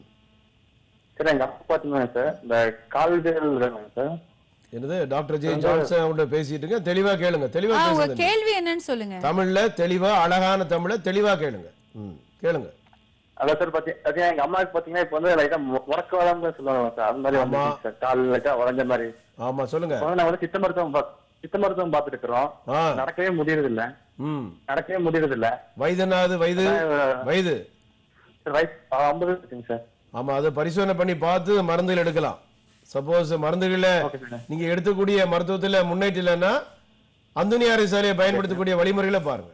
S4: சார் எங்க அப்பா பாத்தீங்கன்னா சார் இந்த கால்கள் இருக்காங்க சார்
S2: என்னது டாக்டர் ஜே ஜான்சன் அவங்கள்ட்ட பேசிட்டு இருக்க தெளிவா கேளுங்க தெளிவா
S1: ஆ, உங்க
S2: பேசுங்க
S1: கேள்வி என்னன்னு சொல்லுங்க
S2: தமிழ்ல தெளிவா அழகான தமிழ்ல தெளிவா கேளுங்க ம் கேளுங்க
S4: அதான் சார் பாத்தி பாத்தீங்கன்னா எங்க அம்மாவுக்கு பாத்தீங்கன்னா இப்ப வந்து லைட்டா முறக்க வளர்ந்து சொல்லுவாங்க சார் அந்த மாதிரி வந்து சார் கால் லைட்டா உடஞ்ச மாதிரி
S2: ஆமா சொல்லுங்க
S4: இப்ப வந்து நான் வந்து சித்த மருத்துவம் பா- சித்த மருத்துவம் பாத்துட்டு இருக்கிறோம்
S2: ஆ
S4: நடக்கவே முடியறது இல்ல
S2: ம்
S4: நடக்கவே முடியறது இல்ல
S2: வயதுனாது வயது வயது
S4: சார் வயசு ஐம்பது இருக்குங்க சார்
S2: ஆமா அதை பரிசோதனை பண்ணி பார்த்து மருந்துகள் எடுக்கலாம் சப்போஸ் மருந்துகளை
S4: ஓகே சார்
S2: நீங்க எடுத்துக்கூடிய மருத்துவத்துல முன்னேற்றம் இல்லைன்னா அந்துனியாரை சாலையை பயன்படுத்தக்கூடிய வழிமுறைகளை பாருங்க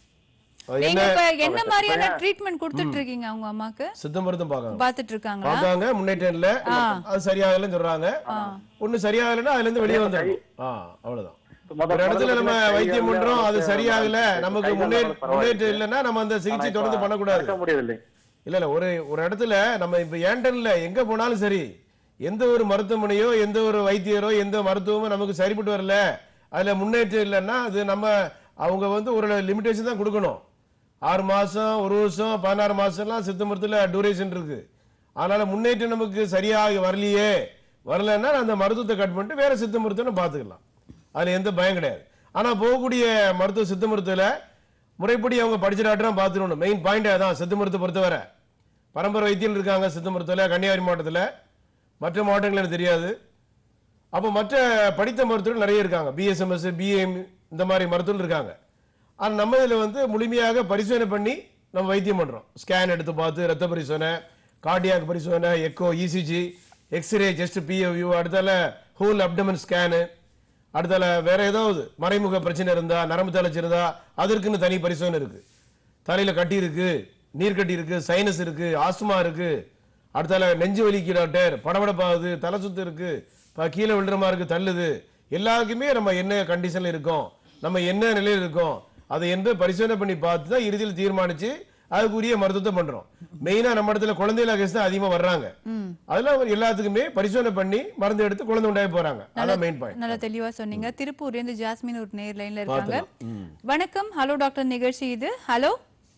S2: அது
S1: நீங்க
S2: என்ன
S1: இப்ப என்ன மாதிரியான ட்ரீட்மெண்ட் கொடுத்துட்டு இருக்கீங்க அவங்க அம்மாக்கு
S2: சித்த மருத்துவம் பார்க்கணும்
S1: பாத்துட்டு இருக்காங்களா
S2: பார்த்தாங்க முன்னேற்றம் இல்ல அது சரியாகலன்னு சொல்றாங்க ஒண்ணு சரியாகலைன்னா அதுல இருந்து வெளியே வந்துடணும் ஆ அவ்வளவுதான் ஒரு இடத்துல நம்ம வைத்தியம் பண்றோம் அது சரியாகல நமக்கு முன்னே முன்னேற்றம் இல்லைன்னா நம்ம அந்த சிகிச்சை தொடர்ந்து பண்ணக்கூடாது
S4: நடக்க முடியவில்லை
S2: இல்ல இல்ல ஒரு ஒரு இடத்துல நம்ம இப்ப ஏன்டன்ல எங்க போனாலும் சரி எந்த ஒரு மருத்துவமனையோ எந்த ஒரு வைத்தியரோ எந்த மருத்துவமும் நமக்கு சரிப்பட்டு வரல அதுல முன்னேற்றம் இல்லைன்னா அது நம்ம அவங்க வந்து ஒரு லிமிடேஷன் தான் கொடுக்கணும் ஆறு மாசம் ஒரு வருஷம் பதினாறு மாசம்லாம் சித்த மருத்துவத்துல டூரேஷன் இருக்கு அதனால முன்னேற்றம் நமக்கு சரியாக வரலையே வரலன்னா அந்த மருத்துவத்தை கட் பண்ணிட்டு வேற சித்த மருத்துவம் பார்த்துக்கலாம் அதுல எந்த பயம் கிடையாது ஆனா போகக்கூடிய மருத்துவ சித்த மருத்துவத்துல முறைப்படி அவங்க படிச்சிடாட்டம் பார்த்துக்கணும் மெயின் பாயிண்ட் அதான் சித்த மருத்துவ பொறுத்தவரை பரம்பரை வைத்தியர்கள் இருக்காங்க சித்த மருத்துவத்தில் கன்னியாகுமரி மாவட்டத்தில் மற்ற மாவட்டங்கள் எனக்கு தெரியாது அப்போ மற்ற படித்த மருத்துவர்கள் நிறைய இருக்காங்க பிஎஸ்எம்எஸ் பிஏஎம் இந்த மாதிரி மருத்துவர்கள் இருக்காங்க ஆனால் நம்ம இதில் வந்து முழுமையாக பரிசோதனை பண்ணி நம்ம வைத்தியம் பண்ணுறோம் ஸ்கேன் எடுத்து பார்த்து ரத்த பரிசோதனை கார்டியாக் பரிசோதனை எக்கோ இசிஜி எக்ஸ்ரே ஜஸ்ட் பிஎவ்யூ அடுத்தால ஹோல் அப்டமன் ஸ்கேனு அடுத்தால வேற ஏதாவது மறைமுக பிரச்சனை இருந்தா நரம்பு தளர்ச்சி இருந்தா அதற்குன்னு தனி பரிசோதனை இருக்கு தலையில கட்டி இருக்கு நீர் கட்டி இருக்கு சைனஸ் இருக்கு ஆஸ்துமா இருக்கு அடுத்தால நெஞ்சு வலிக்கு டாக்டர் படபடப்பாகுது தலை சுத்து இருக்கு ப- கீழே விழுற மாதிரி இருக்கு தள்ளுது எல்லாருக்குமே நம்ம என்ன கண்டிஷன்ல இருக்கோம் நம்ம என்ன நிலையில இருக்கோம் அதை என்று பரிசோதனை பண்ணி பார்த்து தான் இறுதியில் தீர்மானிச்சு அதுக்குரிய மருத்துவத்தை பண்றோம் மெயினா நம்ம இடத்துல குழந்தைகள கேஸ் தான் அதிகமா வர்றாங்க அதுல அவங்க எல்லாத்துக்குமே பரிசோதனை பண்ணி மருந்து எடுத்து குழந்தை உண்டாகி போறாங்க அதான் மெயின் பாயிண்ட்
S1: நல்லா தெளிவா சொன்னீங்க திருப்பூர்ல இருந்து ஜாஸ்மின் ஒரு நேர் லைன்ல இருக்காங்க வணக்கம் ஹலோ டாக்டர் நிகழ்ச்சி இது ஹலோ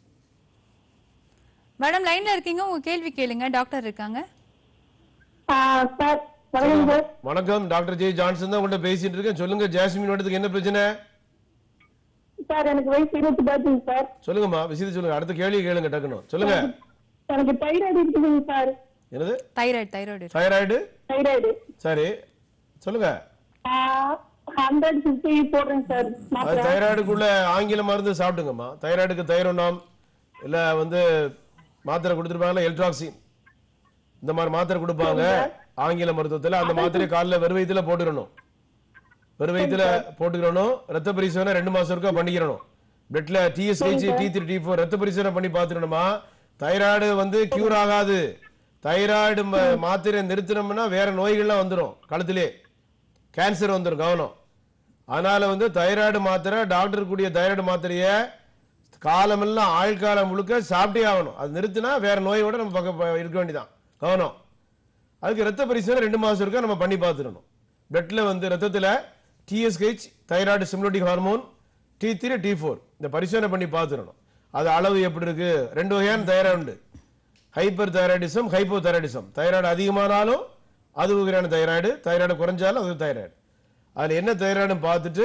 S1: மேடம் லைன்ல இருக்கீங்க உங்க கேள்வி கேளுங்க டாக்டர் இருக்காங்க
S5: சார் வணக்கம் சார்
S2: வணக்கம் டாக்டர் ஜெய் ஜான்சன் தான் உங்கள்ட்ட பேசிட்டு இருக்கேன் சொல்லுங்க ஜாஸ்மின் வட்டத்துக்கு என்ன பிரச்சனை
S5: சார் எனக்கு வயசு இருபத்தி பாத்துங்க சார்
S2: சொல்லுங்கம்மா விஷயத்தை சொல்லுங்க அடுத்த கேள்வி கேளுங்க டக்குனு சொல்லுங்க
S5: எனக்கு தைராய்டு இருக்குதுங்க சார்
S2: என்னது
S1: தைராய்டு தைராய்டு
S2: தைராய்டு
S5: தைராய்டு
S2: சரி சொல்லுங்க
S5: ஹண்ட்ரட் பிப்டி போடுறேன் சார்
S2: அது
S5: மாத்திரை
S2: தைராய்டுக்குள்ள ஆங்கில மருந்து சாப்பிடுங்கம்மா தைராய்டுக்கு தைரோனாம் இல்ல வந்து மாத்திரை கொடுத்துருப்பாங்கல்ல எல்ட்ராக்சின் இந்த மாதிரி மாத்திரை கொடுப்பாங்க ஆங்கில மருத்துவத்துல அந்த மாத்திரையை காலைல வெறும் வயித்துல போட்டுக்கணும் வெறும் வயித்துல போட்டுக்கிறணும் ரத்த பரிசோதனை ரெண்டு மாசம் இருக்கா பண்ணிக்கிறணும் பிளட்ல TSH T three T four ரத்த பரிசோதனை பண்ணி பார்த்துக்கணுமா தைராய்டு வந்து கியூர் ஆகாது தைராய்டு ம- மாத்திரை நிறுத்தினோம்னா வேற நோய்கள்லாம் வந்துடும் கழுத்திலே கேன்சர் வந்துடும் கவனம் அதனால வந்து தைராய்டு மாத்திரை டாக்டர் கூடிய தைராய்டு மாத்திரையை காலமெல்லாம் ஆழ்காலம் முழுக்க சாப்பிட்டே ஆகணும் அது நிறுத்தினா வேற நோயோட நம்ம பக்கம் ப- இருக்க வேண்டியதான் கவனம் அதுக்கு ரத்த பரிசோதனை ரெண்டு மாசம் இருக்கா நம்ம பண்ணி பார்த்துடணும் பிளட்ல வந்து ரத்தத்துல TSH thyroid stimulating hormone T three T four இந்த பரிசோதனை பண்ணி பார்த்துடணும் அது அளவு எப்படி இருக்கு ரெண்டு வகையான தைராய்டு உண்டு hyperthyroidism hypothyroidism thyroid அதிகமானாலும் அது வகையான தைராய்டு தைராய்டு குறைஞ்சாலும் அது தைராய்டு அதுல என்ன தைராய்டுன்னு பார்த்துட்டு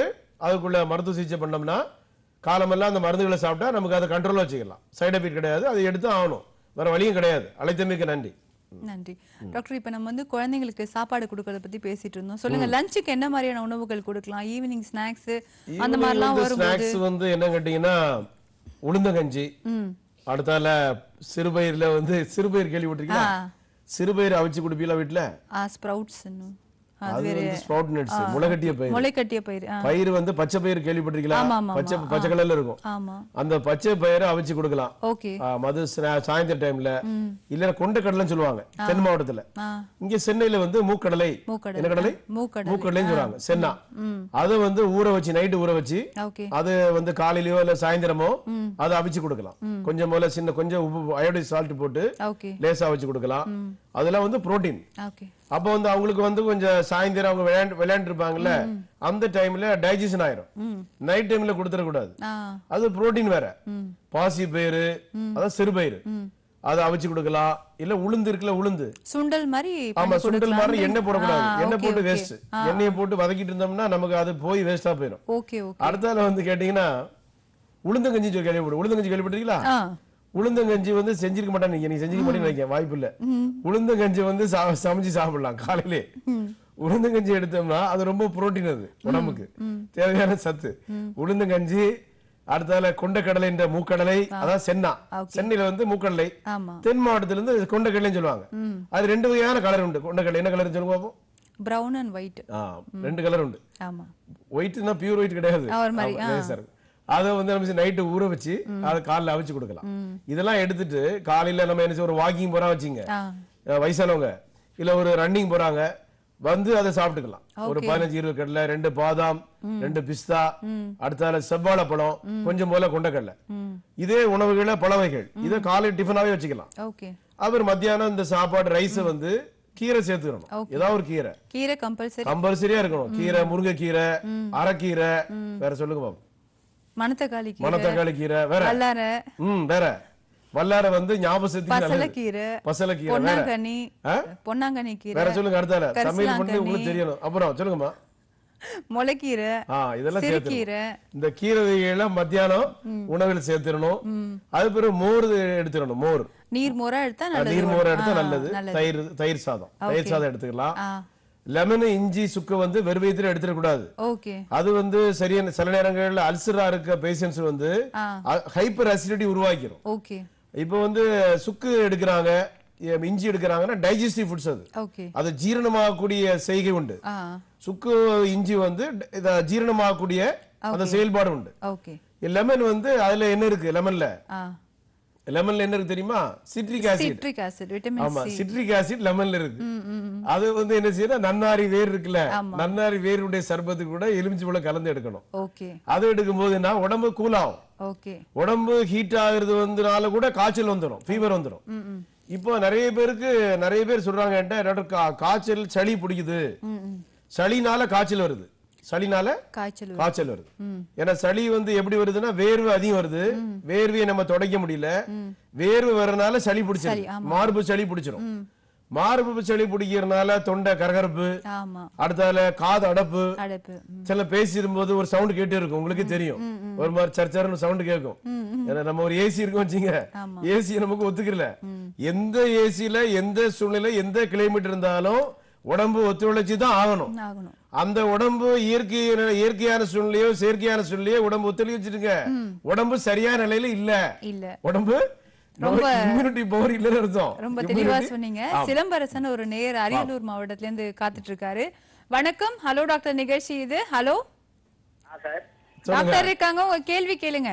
S2: அதுக்குள்ள மருத்துவ சிகிச்சை பண்ணோம்னா காலமெல்லாம் அந்த மருந்துகளை சாப்பிட்டா நமக்கு அதை கண்ட்ரோல் வச்சுக்கலாம் சைடு எஃபெக்ட் கிடையாது அதை எடுத்து ஆகணும் வேற வழியும் கிடையாது அழைத்தமைக்கு நன்றி
S1: நன்றி டாக்டர் இப்ப நம்ம வந்து குழந்தைங்களுக்கு சாப்பாடு கொடுக்கறத பத்தி பேசிட்டு இருந்தோம் சொல்லுங்க லஞ்சுக்கு என்ன மாதிரியான உணவுகள் கொடுக்கலாம் ஈவினிங் ஸ்நாக்ஸ் அந்த மாதிரிலாம் வரும்போது
S2: ஸ்நாக்ஸ் வந்து என்ன கேட்டீங்கன்னா உளுந்தங்கஞ்சி
S1: ம்
S2: அடுத்தால சிறுபயிர்ல வந்து சிறுபயிர் கேள்விப்பட்டிருக்கீங்களா
S1: ஆ.
S2: சிறுபயிர் அவிச்சு குடிப்பீங்களா வீட்டுல
S1: ஆ ஸ்ப்ரவுட்ஸ் அது
S2: அது
S1: வேற
S2: வந்து ஸ்ப்ரவுட் நட்ஸ் முளைகட்டிய பயிர்
S1: முளை கட்டிய பயிர் ஆ.
S2: பயிர் வந்து பச்சை பயிர் கேள்விப்பட்டிருக்கீங்களா
S1: ஆமா, ஆமா,
S2: பச்சை
S1: ஆமா.
S2: பச்சை கலர்ல இருக்கும்
S1: ஆமா
S2: அந்த பச்சை பயிரை அவிச்சு கொடுக்கலாம்
S1: ஓகே
S2: ஆ, மது ஸ்நா- சாயந்தர டைம்ல இல்ல கொண்ட கடலைன்னு சொல்லுவாங்க தென் மாவட்டத்துல
S1: ஆ
S2: இங்க சென்னையில வந்து மூக்கடலை
S1: மூக்கடலை.
S2: என்ன கடலை
S1: மூக்கடலை.
S2: மூக்கடலைன்னு சொல்றாங்க சென்னா அதை வந்து ஊற வச்சு நைட்டு ஊற வச்சு
S1: ஓகே
S2: அது வந்து காலையிலயோ இல்ல சாயந்தரமோ அதை அவிச்சு கொடுக்கலாம் கொஞ்சம் போல சின்ன கொஞ்சம் உப்பு அயோடைஸ் சால்ட் போட்டு
S1: ஓகே
S2: லேசா வச்சு கொடுக்கலாம் அதெல்லாம் வந்து புரோட்டீன்
S1: ஓகே
S2: அப்போ வந்து அவங்களுக்கு வந்து கொஞ்சம் சாயந்தரம் அவங்க விளையாண்டு விளையாண்டு இருப்பாங்கல்ல அந்த டைம்ல டைஜஷன் ஆயிரும் நைட் டைம்ல கொடுத்துடக்கூடாது
S1: ஆ
S2: அது புரோட்டீன் வேற பாசி பயிறு அதான் சிறுபயிறு அதை அவிச்சு கொடுக்கலாம் இல்ல உளுந்து இருக்குல்ல உளுந்து
S1: சுண்டல் மாதிரி
S2: ஆமா
S1: பண்ணி
S2: சுண்டல்
S1: கொடுக்கலாம்.
S2: மாதிரி எண்ணெய் போடக்கூடாது
S1: ஆ,
S2: எண்ணெய்
S1: okay,
S2: போட்டு
S1: okay.
S2: வேஸ்ட் எண்ணெயை போட்டு வதக்கிட்டு இருந்தோம்னா நமக்கு அது போய் வேஸ்டா போயிடும்
S1: ஓகே ஓகே
S2: அடுத்தால வந்து கேட்டீங்கன்னா உளுந்தங்கஞ்சி சொல்லி கேள்விப்பட்டு உளுந்தங்கஞ்சி கேள்விப்பட்டிருக்கீங்களா
S1: ஆ
S2: உளுந்தங்கஞ்சி வந்து செஞ்சிருக்க மாட்டேன் நீங்க நீ செஞ்சிருக்க மாட்டேன்னு நினைக்கிறேன் வாய்ப்பு இல்ல உளுந்தங்கஞ்சி வந்து சா- சமைச்சு சாப்பிடலாம் காலையிலே உளுந்தங்கஞ்சி எடுத்தோம்னா அது ரொம்ப புரோட்டீன் அது உடம்புக்கு தேவையான சத்து உளுந்தங்கஞ்சி அடுத்தால கொண்டக்கடலை என்ற மூக்கடலை அதான் சென்னா சென்னையில வந்து மூக்கடலை
S1: ஆமா
S2: தென் மாவட்டத்துல இருந்து கொண்டக்கடலைன்னு சொல்லுவாங்க அது ரெண்டு வகையான கலர் உண்டு கொண்டக்கடலை என்ன கலர் சொல்லுங்க பாப்போம்
S1: பிரவுன் அண்ட் ஒயிட்
S2: ஆ, ரெண்டு கலர் உண்டு
S1: ஆமா
S2: ஒயிட்னா பியூர் ஒயிட் கிடையாது
S1: ஆ, ஒரு மாதிரி,
S2: ஆமா, லேசர். அதை வந்து நம்ம நைட்டு ஊற வச்சு அதை காலைல அவிச்சு கொடுக்கலாம் இதெல்லாம் எடுத்துட்டு காலையில நம்ம என்ன செய்ய, ஒரு வாக்கிங் போறோம் வச்சுங்க
S1: ஆ
S2: அஹ் வயசானவங்க இல்ல ஒரு ரன்னிங் போறாங்க வந்து அதை சாப்பிட்டுக்கலாம் ஒரு பதினஞ்சு இருபது கடலை ரெண்டு பாதாம் ரெண்டு பிஸ்தா அடுத்தால செவ்வாழை பழம் கொஞ்சம் போல கொண்டக்கடலை இதே உணவுகளை பழ வகைகள் இதை காலை டிஃபனாவே வச்சுக்கலாம்
S1: ஓகே
S2: அப்புறம் மத்தியானம் இந்த சாப்பாடு ரைஸ் வந்து கீரை சேர்த்துக்கணும் ஏதாவது ஒரு கீரை
S1: கீரை கம்பல்சரி
S2: கம்பல்சரியா இருக்கணும் கீரை முருங்கைக்கீரை அரைக்கீரை வேற சொல்லுங்க பாப்போம்
S1: மணத்தக்காளி கீரை
S2: மணத்தக்காளி கீரை வேற
S1: வல்லார
S2: ம் வேற வல்லார வந்து ஞாபகத்துக்கு நல்லது
S1: பசலைக்கீரை
S2: பசலைக்கீரை வேற
S1: பொன்னாங்கண்ணி
S2: ஆ?
S1: பொன்னாங்கண்ணி கீரை
S2: வேற சொல்லுங்க அடுத்தால சமையல் பண்ணி
S1: கரிசலாங்கண்ணி,
S2: உங்களுக்கு தெரியணும் அப்புறம் சொல்லுங்கம்மா
S1: முளைக்கீரை
S2: ஆ இதெல்லாம் சேர்த்து
S1: சிறுகீரை
S2: இந்த கீரை வகைகளை மத்தியானம் உணவில் சேர்த்துடணும் அது பிறகு மோர் எடுத்துடணும் மோர்
S1: நீர் மோரா எடுத்தா
S2: ஆ,
S1: நல்லது
S2: நீர் மோர் எடுத்தா
S1: ஆ,
S2: நல்லது
S1: நல்லது
S2: தயிர் தயிர் சாதம் தயிர் சாதம் எடுத்துக்கலாம்
S1: ஆ
S2: லெமன் இஞ்சி சுக்கு வந்து வெறுவயத்துல எடுத்துடக்கூடாது
S1: ஓகே
S2: அது வந்து சரியான சில நேரங்கள்ல அல்சரா இருக்க பேஷண்ட்ஸ் வந்து
S1: ஆ
S2: ஹைப்பர் அசிடிட்டி உருவாக்கிரும்
S1: ஓகே
S2: இப்போ வந்து சுக்கு எடுக்கிறாங்க எ- இஞ்சி எடுக்கிறாங்கன்னா டைஜஸ்டிவ் ஃபுட்ஸ் அது
S1: ஓகே
S2: அது ஜீரணமாகக்கூடிய செய்கை உண்டு
S1: ஆ
S2: சுக்கு இஞ்சி வந்து ட- இத ஜீரணமாகக்கூடிய அந்த செயல்பாடு உண்டு
S1: ஓகே
S2: லெமன் வந்து அதுல என்ன இருக்கு லெமன்ல
S1: ஆ
S2: லெமன்ல என்ன இருக்கு தெரியுமா citric acid
S1: citric acid vitamin
S2: ஆமா
S1: சி
S2: சிட்ரிக் ஆசிட் லெமன்ல இருக்கு அது வந்து என்ன செய்யணும் நன்னாரி வேர் இருக்குல்ல நன்னாரி வேருடைய சர்பத்து கூட எலுமிச்சி பழம் கலந்து எடுக்கணும்
S1: ஓகே
S2: அதை எடுக்கும் போதுன்னா உடம்பு கூல் ஆகும்
S1: ஓகே
S2: உடம்பு ஹீட் ஆகுறது வந்துனால கூட காய்ச்சல் வந்துடும் ஃபீவர் வந்துடும்
S1: ம் ம்
S2: இப்போ நிறைய பேருக்கு நிறைய பேர் சொல்றாங்க என்கிட்ட, டாக்டர் கா- காய்ச்சல் சளி பிடிக்குது
S1: ம் ம்
S2: சளினால காய்ச்சல் வருது சளினால
S1: காய்ச்சல் வரும்.
S2: காய்ச்சல் வருது ஏன்னா சளி வந்து எப்படி வருதுன்னா வேர்வை அதிகம் வருது வேர்வையை நம்ம துடைக்க முடியல வேர்வை வரனால சளி பிடிச்சிரும் மார்பு சளி பிடிச்சிரும் மார்பு சளி பிடிக்கிறதுனால தொண்டை கரகரப்பு
S1: ஆமா
S2: அடுத்தால காது அடப்பு
S1: அடைப்பு ம்.
S2: சில பேசிடும்போது ஒரு சவுண்ட் கேட்டே இருக்கும் உங்களுக்கு தெரியும் ஒரு மாதிரி சர்ச்சர்னு சவுண்ட் கேட்கும் ஏன்னா நம்ம ஒரு ஏசி இருக்கும் வச்சுங்க ஏசி நமக்கு ஒத்துக்கல எந்த ஏசில எந்த சூழ்நிலை எந்த கிளைமேட் இருந்தாலும் உடம்பு ஒத்துழைச்சு தான் ஆகணும்
S1: ஆகணும்
S2: அந்த உடம்பு இயற்கை இயற்கையான சூழ்நிலையோ செயற்கையான சூழ்நிலையோ உடம்பு ஒத்துழைச்சிருங்க உடம்பு சரியான நிலையில இல்ல
S1: இல்ல
S2: உடம்பு
S1: ரொம்ப-
S2: இம்யூனிட்டி பவர் இல்லைன்னு அர்த்தம்
S1: ரொம்ப தெளிவா
S2: Immunity-
S1: சொன்னீங்க சிலம்பரசன் ஒரு நேர் அரியலூர் மாவட்டத்துல இருந்து காத்துட்டு இருக்காரு வணக்கம் ஹலோ டாக்டர் நிகழ்ச்சி இது ஹலோ
S3: சார்
S1: டாக்டர் இருக்காங்க உங்க கேள்வி கேளுங்க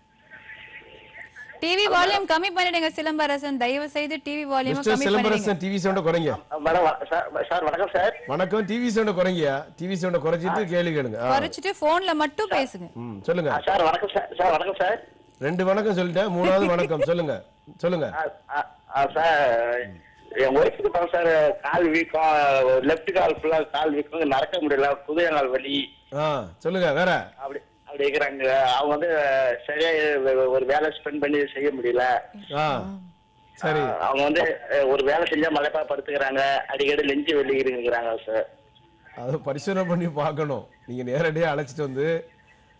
S1: டிவி வால்யூம் கம்மி பண்ணிடுங்க சிலம்பரசன் தயவு செய்து டிவி வால்யூம்
S2: மிஸ்டர்
S1: கம்மி பண்ணிடுங்க
S2: சிலம்பரசன் டிவி சவுண்ட குறைங்க
S3: மேடம் சார் சார் வணக்கம் சார்
S2: வணக்கம் டிவி சவுண்ட குறைங்கயா டிவி சவுண்ட குறைச்சிட்டு கேள்வி கேளுங்க ஆ.
S1: குறைச்சிட்டு போன்ல மட்டும் பேசுங்க
S2: ம், சொல்லுங்க
S3: சார் வணக்கம் சார் சார் வணக்கம் சார்
S2: ரெண்டு வணக்கம் சொல்லிட்டேன் மூணாவது வணக்கம் சொல்லுங்க சொல்லுங்க
S3: சார் என் ஒய்ஃபுக்கு தான் சார் கால் வீக்கம் லெஃப்ட் கால் ஃபுல்லா கால் வீக்கம் நடக்க முடியல புதிய கால் வலி
S2: ஆ சொல்லுங்க வேற
S3: அப்படி அப்படி இருக்கிறாங்க அவங்க வந்து சரியா ஒ- ஒரு வேலை ஸ்பெண்ட் பண்ணி செய்ய முடியல
S2: ஆ சரி
S3: ஆஹ் அவங்க வந்து அஹ், ஒரு வேலை செஞ்சா மலைப்பா படுத்துக்கிறாங்க அடிக்கடி லெஞ்சு வெளியிருக்கிறாங்க சார்
S2: அது பரிசோதனை பண்ணி பார்க்கணும் நீங்க நேரடியா அழைச்சிட்டு வந்து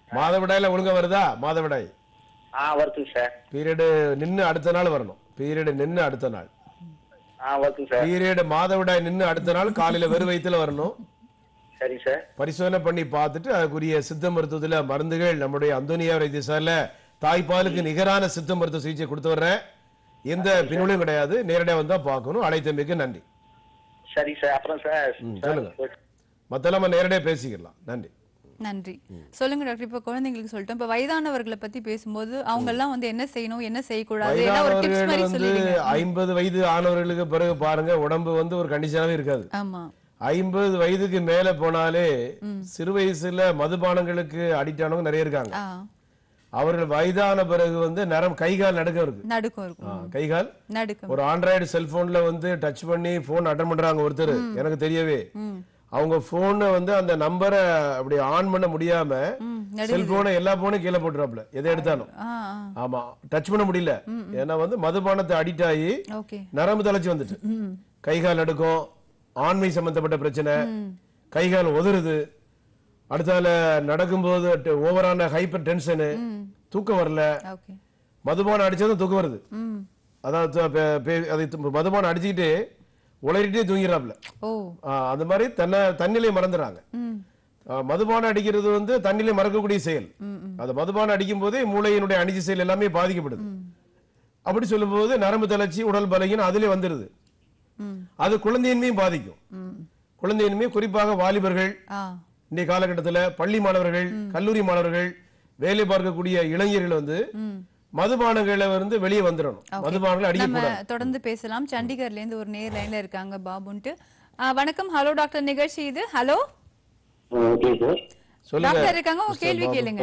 S2: மாதவிடாயில ஒழுங்கா வருதா மாதவிடாய்
S3: ஆ வருதுங்க சார்
S2: பீரியடு நின்னு அடுத்த நாள் வரணும் பீரியடு நின்னு அடுத்த நாள்
S3: ஆ வருதுங்க சார்
S2: பீரியடு மாதவிடாய் நின்னு அடுத்த நாள் காலையில வெறும் வயித்துல வரணும்
S3: சரிங்க சார்
S2: பரிசோதனை பண்ணி பார்த்துட்டு அதுக்குரிய சித்த மருத்துவத்துல மருந்துகள் நம்முடைய அந்தோனியா வைத்தியசால தாய்ப்பாலுக்கு நிகரான சித்த மருத்துவ சிகிச்சை கொடுத்து வர்றேன் எந்த பின்னுளையும் கிடையாது நேரடியாக வந்தா பார்க்கணும் அழைத்தமைக்கு நன்றி
S3: சரி சார் அப்புறம் சார்
S2: ம், சொல்லுங்க. மத்தெல்லாம் நம்ம நேரடியாக பேசிக்கலாம் நன்றி
S1: நன்றி சொல்லுங்க டாக்டர் இப்ப குழந்தைங்களுக்கு சொல்லிட்டோம் இப்ப வயதானவர்களை பத்தி பேசும்போது அவங்க எல்லாம் வந்து என்ன செய்யணும் என்ன செய்யக்கூடாது ஏதாவது ஒரு டிப்ஸ்
S2: வயதானவர்கள்
S1: மாதிரி
S2: வந்து
S1: சொல்லுவீங்க
S2: ஐம்பது வயது ஆனவர்களுக்கு பிறகு பாருங்க உடம்பு வந்து ஒரு கண்டிஷனாவே இருக்காது
S1: ஆமா
S2: ஐம்பது வயதுக்கு மேல போனாலே சிறு வயசுல மதுபானங்களுக்கு அடிக்ட் ஆனவங்க நிறைய இருக்காங்க
S1: ஆ
S2: அவர்கள் வயதான பிறகு வந்து நரம் கை கால் நடுக்கம் இருக்கு
S1: நடுக்கம்
S2: ஆ,
S1: இருக்கும்
S2: கை கால்
S1: நடுக்கம்
S2: ஒரு ஆண்ட்ராய்டு செல்போன்ல வந்து டச் பண்ணி போன் அட்டன் பண்றாங்க ஒருத்தர் எனக்கு தெரியவே அவங்க போனை வந்து அந்த நம்பரை அப்படி ஆன் பண்ண முடியாம
S1: ம்,
S2: செல்போனை எல்லா போனும் கீழே போட்டுறாப்ல எதை எடுத்தாலும்
S1: ஆ
S2: ஆமா டச் பண்ண முடியல ஏன்னா வந்து மதுபானத்தை அடிக்ட் ஆகி
S1: ஓகே
S2: நரம்பு தலைச்சு வந்துட்டு கை கால் நடுக்கம் ஆண்மை சம்பந்தப்பட்ட பிரச்சனை கை கால் உதறுது அடுத்தால நடக்கும்போது ஓவரான ஹைப்பர் டென்ஷனு தூக்கம் வரல
S1: ஓகே
S2: மதுபானம் அடிச்சதும் தூக்கம் வருது
S1: ம்
S2: அதாவது த- பே- பே- அது து- மதுபானம் அடிச்சுக்கிட்டு உளறிட்டே தூங்கிடுறாப்ல
S1: ஓ
S2: ஆ, அந்த மாதிரி தன்னை தண்ணிலே மறந்துடுறாங்க
S1: ம்
S2: ஆ, மதுபானம் அடிக்கிறது வந்து தண்ணிலே மறக்கக்கூடிய செயல் அந்த மதுபானம் அடிக்கும் போதே மூளையினுடைய அணிஜி செயல் எல்லாமே பாதிக்கப்படுது அப்படி சொல்லும்போது நரம்பு தளர்ச்சி உடல் பலகீனம் அதிலே வந்துருது
S1: ம்
S2: அது குழந்தையின்மையும் பாதிக்கும்
S1: ம்
S2: குழந்தையின்மை குறிப்பாக வாலிபர்கள்
S1: ஆ
S2: இன்றைய காலகட்டத்தில் பள்ளி மாணவர்கள் கல்லூரி மாணவர்கள் வேலை பார்க்கக்கூடிய இளைஞர்கள் வந்து
S1: ம்
S2: மதுபானங்களை வந்து வெளியே வந்துடணும் மதுபானங்களை
S1: நம்ம
S2: அடிக்கக்கூடாது
S1: தொடர்ந்து பேசலாம் சண்டிகர்ல இருந்து ஒரு நேர் லைன்ல இருக்காங்க பாபுன்ட்டு ஆ, வணக்கம் ஹலோ டாக்டர் நிகழ்ச்சி இது ஹலோ
S6: ஓகே சார்
S2: சொல்லுங்க
S1: டாக்டர் இருக்காங்க உங்க
S2: மிஸ்டர்
S1: கேள்வி
S2: பாபு.
S1: கேளுங்க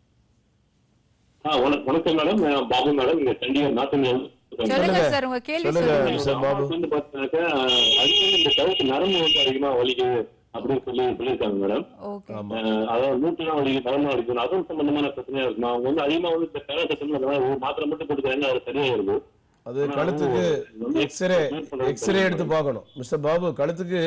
S6: ஆ வணக்கம் வணக்கம் மேடம் நான் பாபு மேடம் இங்க சண்டிகர் நாத்தன்
S1: சொல்லுங்க சார் உங்க கேள்வி
S2: சொல்லுங்க
S1: சொல்லுங்க
S2: மிஸ்டர் பாபு
S6: வந்து பாத்தீங்கன்னாக்கா அடிக்கடி இந்த கழுத்து நரம்பு வந்து அதிகமா வலிக்குது அப்படின்னு சொல்லி சொல்லியிருக்காங்க மேடம்
S1: ஓகே
S6: அஹ் அதாவது மூட்டுலாம் வலிக்குது நரம்பு வலிக்குது அதுவும் சம்பந்தமான பிரச்சனையா இருக்குமா அவங்க வந்து அதிகமா வந்து இந்த பேராசெட்டமல் அந்த மாதிரி ஒரு மாத்திரை மட்டும் கொடுக்குறாங்க அது சரியாயிருது
S2: அது கழுத்துக்கு எக்ஸ்ரே எக்ஸ்ரே எடுத்து பார்க்கணும் மிஸ்டர் பாபு கழுத்துக்கு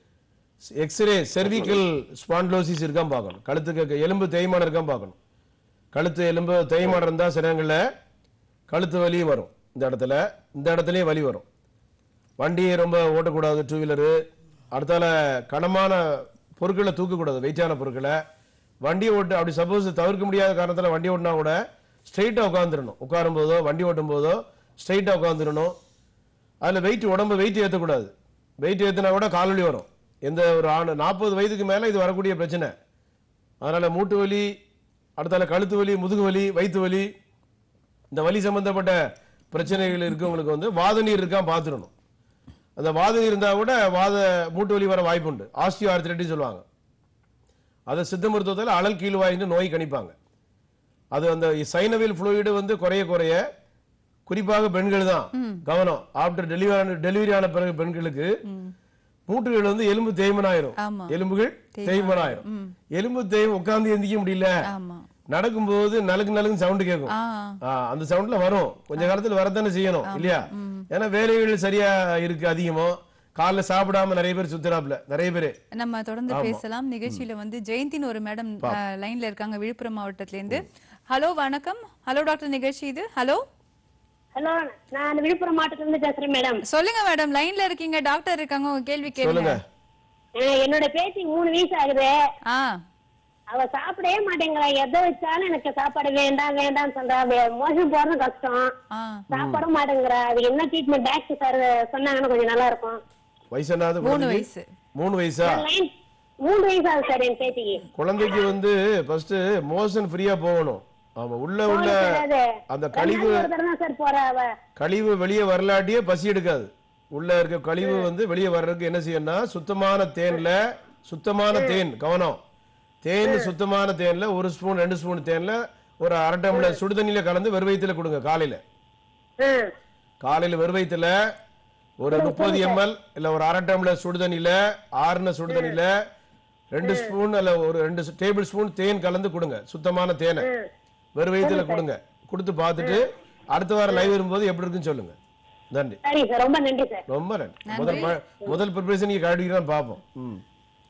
S2: எக்ஸ்ரே செர்விக்கல் ஸ்பான்லோசிஸ் இருக்கான்னு பார்க்கணும் கழுத்துக்கு எலும்பு தேய்மானம் இருக்கான்னு பார்க்கணும் கழுத்து எலும்பு தேய்மானம் இருந்தால் சில இடங்களில் கழுத்து வலி வரும் இந்த இடத்துல இந்த இடத்துலயும் வலி வரும் வண்டியை ரொம்ப ஓட்டக்கூடாது டூ வீலரு அடுத்தால கனமான பொருட்களை தூக்கக்கூடாது வெயிட்டான பொருட்களை வண்டி ஓட்டு அப்படி சப்போஸ் தவிர்க்க முடியாத காரணத்தில் வண்டி ஓட்டினா கூட ஸ்ட்ரைட்டாக உட்காந்துடணும் உட்காரும் போதோ வண்டி ஓட்டும் போதோ ஸ்ட்ரைட்டாக உட்காந்துடணும் அதில் வெயிட் உடம்பு வெயிட் ஏற்றக்கூடாது வெயிட் ஏற்றினா கூட கால்வலி வரும் எந்த ஒரு ஆண் நாற்பது வயதுக்கு மேலே இது வரக்கூடிய பிரச்சனை அதனால் மூட்டு வலி அடுத்தால கழுத்து வலி முதுகு வலி வயிற்று வலி இந்த வலி சம்பந்தப்பட்ட பிரச்சனைகள் இருக்கவங்களுக்கு வந்து வாத நீர் இருக்கான்னு பார்த்துடணும் அந்த வாத நீர் இருந்தால் கூட வாத மூட்டு வலி வர வாய்ப்பு உண்டு ஆஸ்டியோ ஆர்த்திரைட்டிஸ் சொல்லுவாங்க அதை சித்த மருத்துவத்தில் அழல் கீழ்வாயின்னு நோய் கணிப்பாங்க அது அந்த சைனவில் ஃப்ளூயிடு வந்து குறைய குறைய குறிப்பாக பெண்கள் தான் கவனம் ஆஃப்டர் டெலிவரி டெலிவரி ஆன பிறகு பெண்களுக்கு மூட்டுகள் வந்து எலும்பு தேய்மன் ஆயிரும்
S1: ஆமா.
S2: எலும்புகள் தேய்மன் ஆயிரும் எலும்பு தேய்மன் உட்கார்ந்து எந்திக்க முடியல
S1: ஆமா
S2: நடக்கும்போது நலுக்கு நலுக்கு சவுண்ட் கேட்கும்
S1: ஆ
S2: ஆ, அந்த சவுண்ட்ல வரும் கொஞ்ச காலத்துல வரத்தானே செய்யணும் இல்லையா ஏன்னா வேலைகள் சரியா இருக்கு அதிகமோ காலைல சாப்பிடாம நிறைய பேர் சுத்துறாப்ல நிறைய பேரு
S1: நம்ம தொடர்ந்து பேசலாம் நிகழ்ச்சியில வந்து ஜெயந்தின்னு ஒரு மேடம் லைன்ல இருக்காங்க விழுப்புரம் மாவட்டத்துல இருந்து ஹலோ வணக்கம் ஹலோ டாக்டர் நிகழ்ச்சி இது ஹலோ
S5: ஹலோ நான் விழுப்புரம் மாவட்டத்துல இருந்து பேசுறேன் மேடம்
S1: சொல்லுங்க மேடம் லைன்ல இருக்கீங்க டாக்டர் இருக்காங்க உங்க கேள்வி
S2: சொல்லுங்க
S1: கேளுங்க
S5: என்னோட பேத்தி மூணு வயசு ஆகுது
S1: ஆ
S5: அவ சாப்பிடவே மாட்டேங்கிறா எதை வச்சாலும் எனக்கு சாப்பாடு வேண்டாம் வேண்டாம்னு சொல்றா வே- மோசம் போறது கஷ்டம்
S1: ஆ
S5: சாப்பிட மாட்டேங்கிறா அது என்ன ட்ரீட்மெண்ட் டாக்டர் சார் சொன்னாங்கன்னா கொஞ்சம் நல்லா இருக்கும்
S2: வயசு என்னது
S1: மூணு
S2: குழந்தைக்கு?
S1: வயசு
S2: மூணு வயசா
S5: லைன் மூணு வயசு ஆகுது சார் என் பேத்திக்கு
S2: குழந்தைக்கு வந்து ஃபர்ஸ்ட் மோஷன் ஃப்ரீயா போகணும் ஆமா உள்ள உள்ள
S5: அது
S2: அந்த
S5: ரெண்டு
S2: கழிவு
S5: நாளைக்கு ஒரு தடவை தான் சார் போறா அவ
S2: கழிவு வெளியே வரலாட்டியே பசி எடுக்காது உள்ள இருக்க கழிவு வந்து வெளியே வர்றதுக்கு என்ன செய்யணும்னா சுத்தமான தேன்ல சுத்தமான தேன் கவனம் தேன் சுத்தமான தேன்ல ஒரு ஸ்பூன் ரெண்டு ஸ்பூன் தேன்ல ஒரு அரை டம்ளர் சுடு தண்ணியில கலந்து வெறுவயத்துல கொடுங்க காலையில
S5: ம்.
S2: காலையில வெறுவயத்துல ஒரு முப்பது எம்எல் இல்ல ஒரு அரை டம்ளர் சுடு தண்ணியில ஆறுன சுடு தண்ணியில ரெண்டு ஸ்பூன் அல்ல ஒரு ரெண்டு டேபிள் ஸ்பூன் தேன் கலந்து கொடுங்க சுத்தமான தேனை வெறுவயத்துல கொடுங்க கொடுத்து பார்த்துட்டு அடுத்த வாரம் லைவ் வரும்போது எப்படி இருக்குன்னு சொல்லுங்க நன்றி
S5: சரி சார் ரொம்ப நன்றி சார்
S2: ரொம்ப நன்றி முதல் ப- முதல் ப்ரிப்பரேஷன் நீங்க கரெக்டாக பார்ப்போம் ம்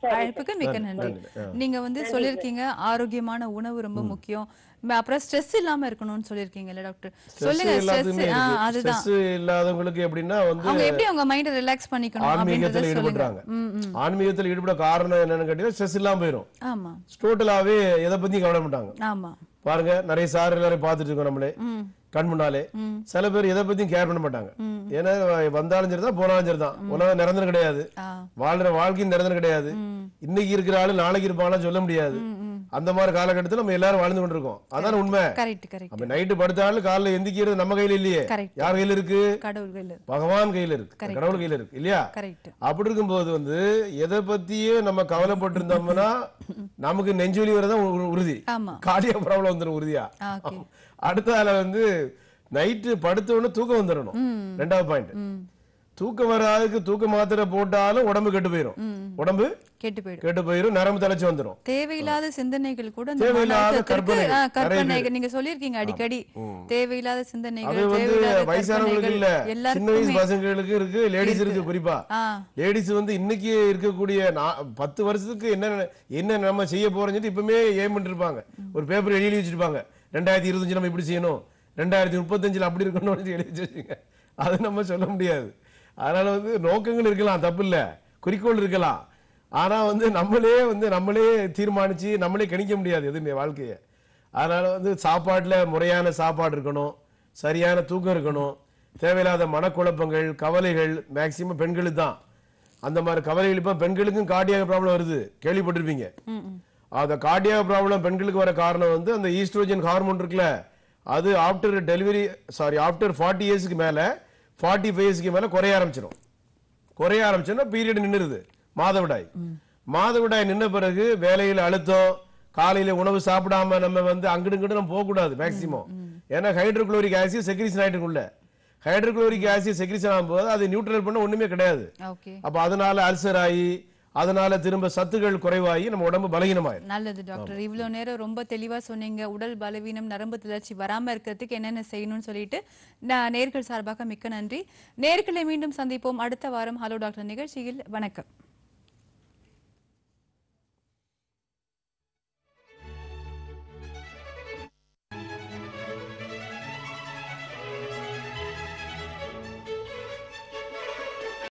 S1: அழைப்புக்கு மிக்க நன்றி நீங்க வந்து சொல்லிருக்கீங்க ஆரோக்கியமான உணவு ரொம்ப முக்கியம் ம- அப்புறம் ஸ்ட்ரெஸ் இல்லாம இருக்கணும்னு சொல்லிருக்கீங்கல்ல டாக்டர் சொல்லுங்க
S2: எல்லாத்துக்குமே
S1: ஸ்ட்ரெஸ் அதுதான்
S2: ஸ்ட்ரெஸ் இல்லாதவங்களுக்கு எப்படின்னா வந்து
S1: அவங்க எப்படி அவங்க மைண்ட ரிலாக்ஸ் பண்ணிக்கணும் அப்படின்றத
S2: ஆன்மீகத்துல
S1: சொல்லுங்க
S2: ஈடுபடுறாங்க
S1: ம், ம்.
S2: ஆன்மீகத்துல ஈடுபட காரணம் என்னன்னு கேட்டீங்கன்னா ஸ்ட்ரெஸ் இல்லாம போயிரும்
S1: ஆமா
S2: டோட்டலாவே எதை பத்தியும் கவலை மாட்டாங்க
S1: ஆமா
S2: பாருங்க நிறைய சார் எல்லாரும் பார்த்துட்டு இருக்கோம் நம்மளே
S1: ம்
S2: கண் முன்னாலே சில பேர் எதை பத்தியும் கேர் பண்ண மாட்டாங்க ஏன்னா வந்தாலும் சரிதான் போனாலும் சரிதான் உலகம் நிரந்தரம் கிடையாது
S1: ஆ
S2: வாழ்ற வாழ்க்கையும் நிரந்தரம் கிடையாது இன்னைக்கு இருக்கிற ஆளு நாளைக்கு இருப்பாங்களா சொல்ல முடியாது அந்த மாதிரி காலகட்டத்துல நம்ம எல்லாரும் வாழ்ந்து கொண்டிருக்கோம் அதான் உண்மை
S1: கரெக்ட் கரெக்ட்
S2: அப்ப நைட்டு படுத்தாலும் காலைல எந்திக்கிறது நம்ம கையில இல்லையே
S1: Correct.
S2: யார் கையில இருக்கு
S1: கடவுள்கள்
S2: பகவான் கையில இருக்கு கடவுள் கையில இருக்கு இல்லையா
S1: கரெக்ட்
S2: அப்படி இருக்கும்போது வந்து எதை பத்தியும் நம்ம கவலைப்பட்டு இருந்தோம்னா நமக்கு நெஞ்சுவலி வரதான் உ- உறுதி
S1: ஆமா
S2: கார்டியா ப்ராப்ளம் வந்துடும் உறுதியா
S1: ஆ, okay.
S2: அடுத்த ஆள வந்து நைட்டு படுத்த உடனே தூக்கம் வந்துடணும் ரெண்டாவது பாயிண்ட் தூக்கம் வராதுக்கு தூக்க மாத்திரை போட்டாலும் உடம்பு கெட்டு போயிரும் உடம்பு
S1: கேட்டு போயிடும்
S2: கெட்டு போயிரும் நரம்பு தலைச்சு வந்துரும்
S1: தேவையில்லாத சிந்தனைகள் கூட இந்த
S2: தேவையில்லாத
S1: மன அழுத்தத்திற்கு,
S2: கற்பனைகள்.
S1: ஆ,
S2: நிறைய
S1: கற்பனைகள் நீங்க சொல்லியிருக்கீங்க அடிக்கடி தேவையில்லாத
S2: அது
S1: சிந்தனைகள்
S2: வந்து
S1: தேவையில்லாத
S2: வயசானவங்களுக்கு இல்ல
S1: கற்பனைகள்
S2: சின்ன வயசு
S1: எல்லாருக்குமே
S2: பசங்களுக்கு இருக்கு லேடிஸ் இருக்கு குறிப்பா
S1: ஆ
S2: லேடிஸ் வந்து இன்னைக்கு இருக்கக்கூடிய நா- பத்து வருஷத்துக்கு என்ன என்ன நம்ம செய்ய போறோம்னு சொல்லிட்டு இப்பவுமே ஏம் பண்ணிட்டு இருப்பாங்க ஒரு பேப்பர் எழுதி வச்சிருப்பாங்க ரெண்டாயிரத்தி இருபத்தஞ்சு நம்ம இப்படி செய்யணும் ரெண்டாயிரத்தி முப்பத்தஞ்சுல அப்படி இருக்கணும்னு சொல்லி எழுதி வச்சுருங்க அது நம்ம சொல்ல முடியாது அதனால வந்து நோக்கங்கள் இருக்கலாம் தப்பு இல்ல குறிக்கோள் இருக்கலாம் ஆனா வந்து நம்மளே வந்து நம்மளே தீர்மானிச்சு நம்மளே கணிக்க முடியாது எதுவுமே வாழ்க்கையை அதனால வந்து சாப்பாட்டுல முறையான சாப்பாடு இருக்கணும் சரியான தூக்கம் இருக்கணும் தேவையில்லாத மனக்குழப்பங்கள் கவலைகள் மேக்சிமம் பெண்களுக்கு தான் அந்த மாதிரி கவலைகள் இப்ப பெண்களுக்கும் கார்டியாக ப்ராப்ளம் வருது கேள்விப்பட்டிருப்பீங்க அந்த கார்டியாக ப்ராப்ளம் பெண்களுக்கு வர காரணம் வந்து அந்த ஈஸ்ட்ரோஜன் ஹார்மோன் இருக்குல்ல அது after delivery sorry after forty இயர்ஸ்க்கு மேல ஃபார்ட்டி ஃபைவ் இயர்ஸ்க்கு மேல குறைய ஆரம்பிச்சிடும் குறைய ஆரம்பிச்சோன்னா பீரியட் நின்னுருது மாதவிடாய் மாதவிடாய் நின்ன பிறகு வேலையில அழுத்தம் காலையில உணவு சாப்பிடாம நம்ம வந்து அங்கிட்டு இங்கிட்டு நம்ம போகக்கூடாது மேக்சிமம் ஏன்னா ஹைட்ரோகுளோரிக் ஆசிட் செக்ரிஷன் ஆயிட்டு இருக்குல்ல ஹைட்ரோகுளோரிக் ஆசிட் செக்ரிஷன் ஆகும்போது அது நியூட்ரல் பண்ண ஒண்ணுமே கிடையாது
S1: ஓகே
S2: அப்ப அதனால அல்சர் ஆகி அதனால திரும்ப சத்துக்கள் குறைவாகி நம்ம உடம்பு பலகீனமாயிரும்
S1: நல்லது டாக்டர் இவ்வளவு நேரம் ரொம்ப தெளிவா சொன்னீங்க உடல் பலவீனம் நரம்பு தளர்ச்சி வராம இருக்கிறதுக்கு என்னென்ன செய்யணும்னு சொல்லிட்டு நான் நேர்கள் சார்பாக மிக்க நன்றி நேர்களை மீண்டும் சந்திப்போம் அடுத்த வாரம் ஹலோ டாக்டர் நிகழ்ச்சியில் வணக்கம்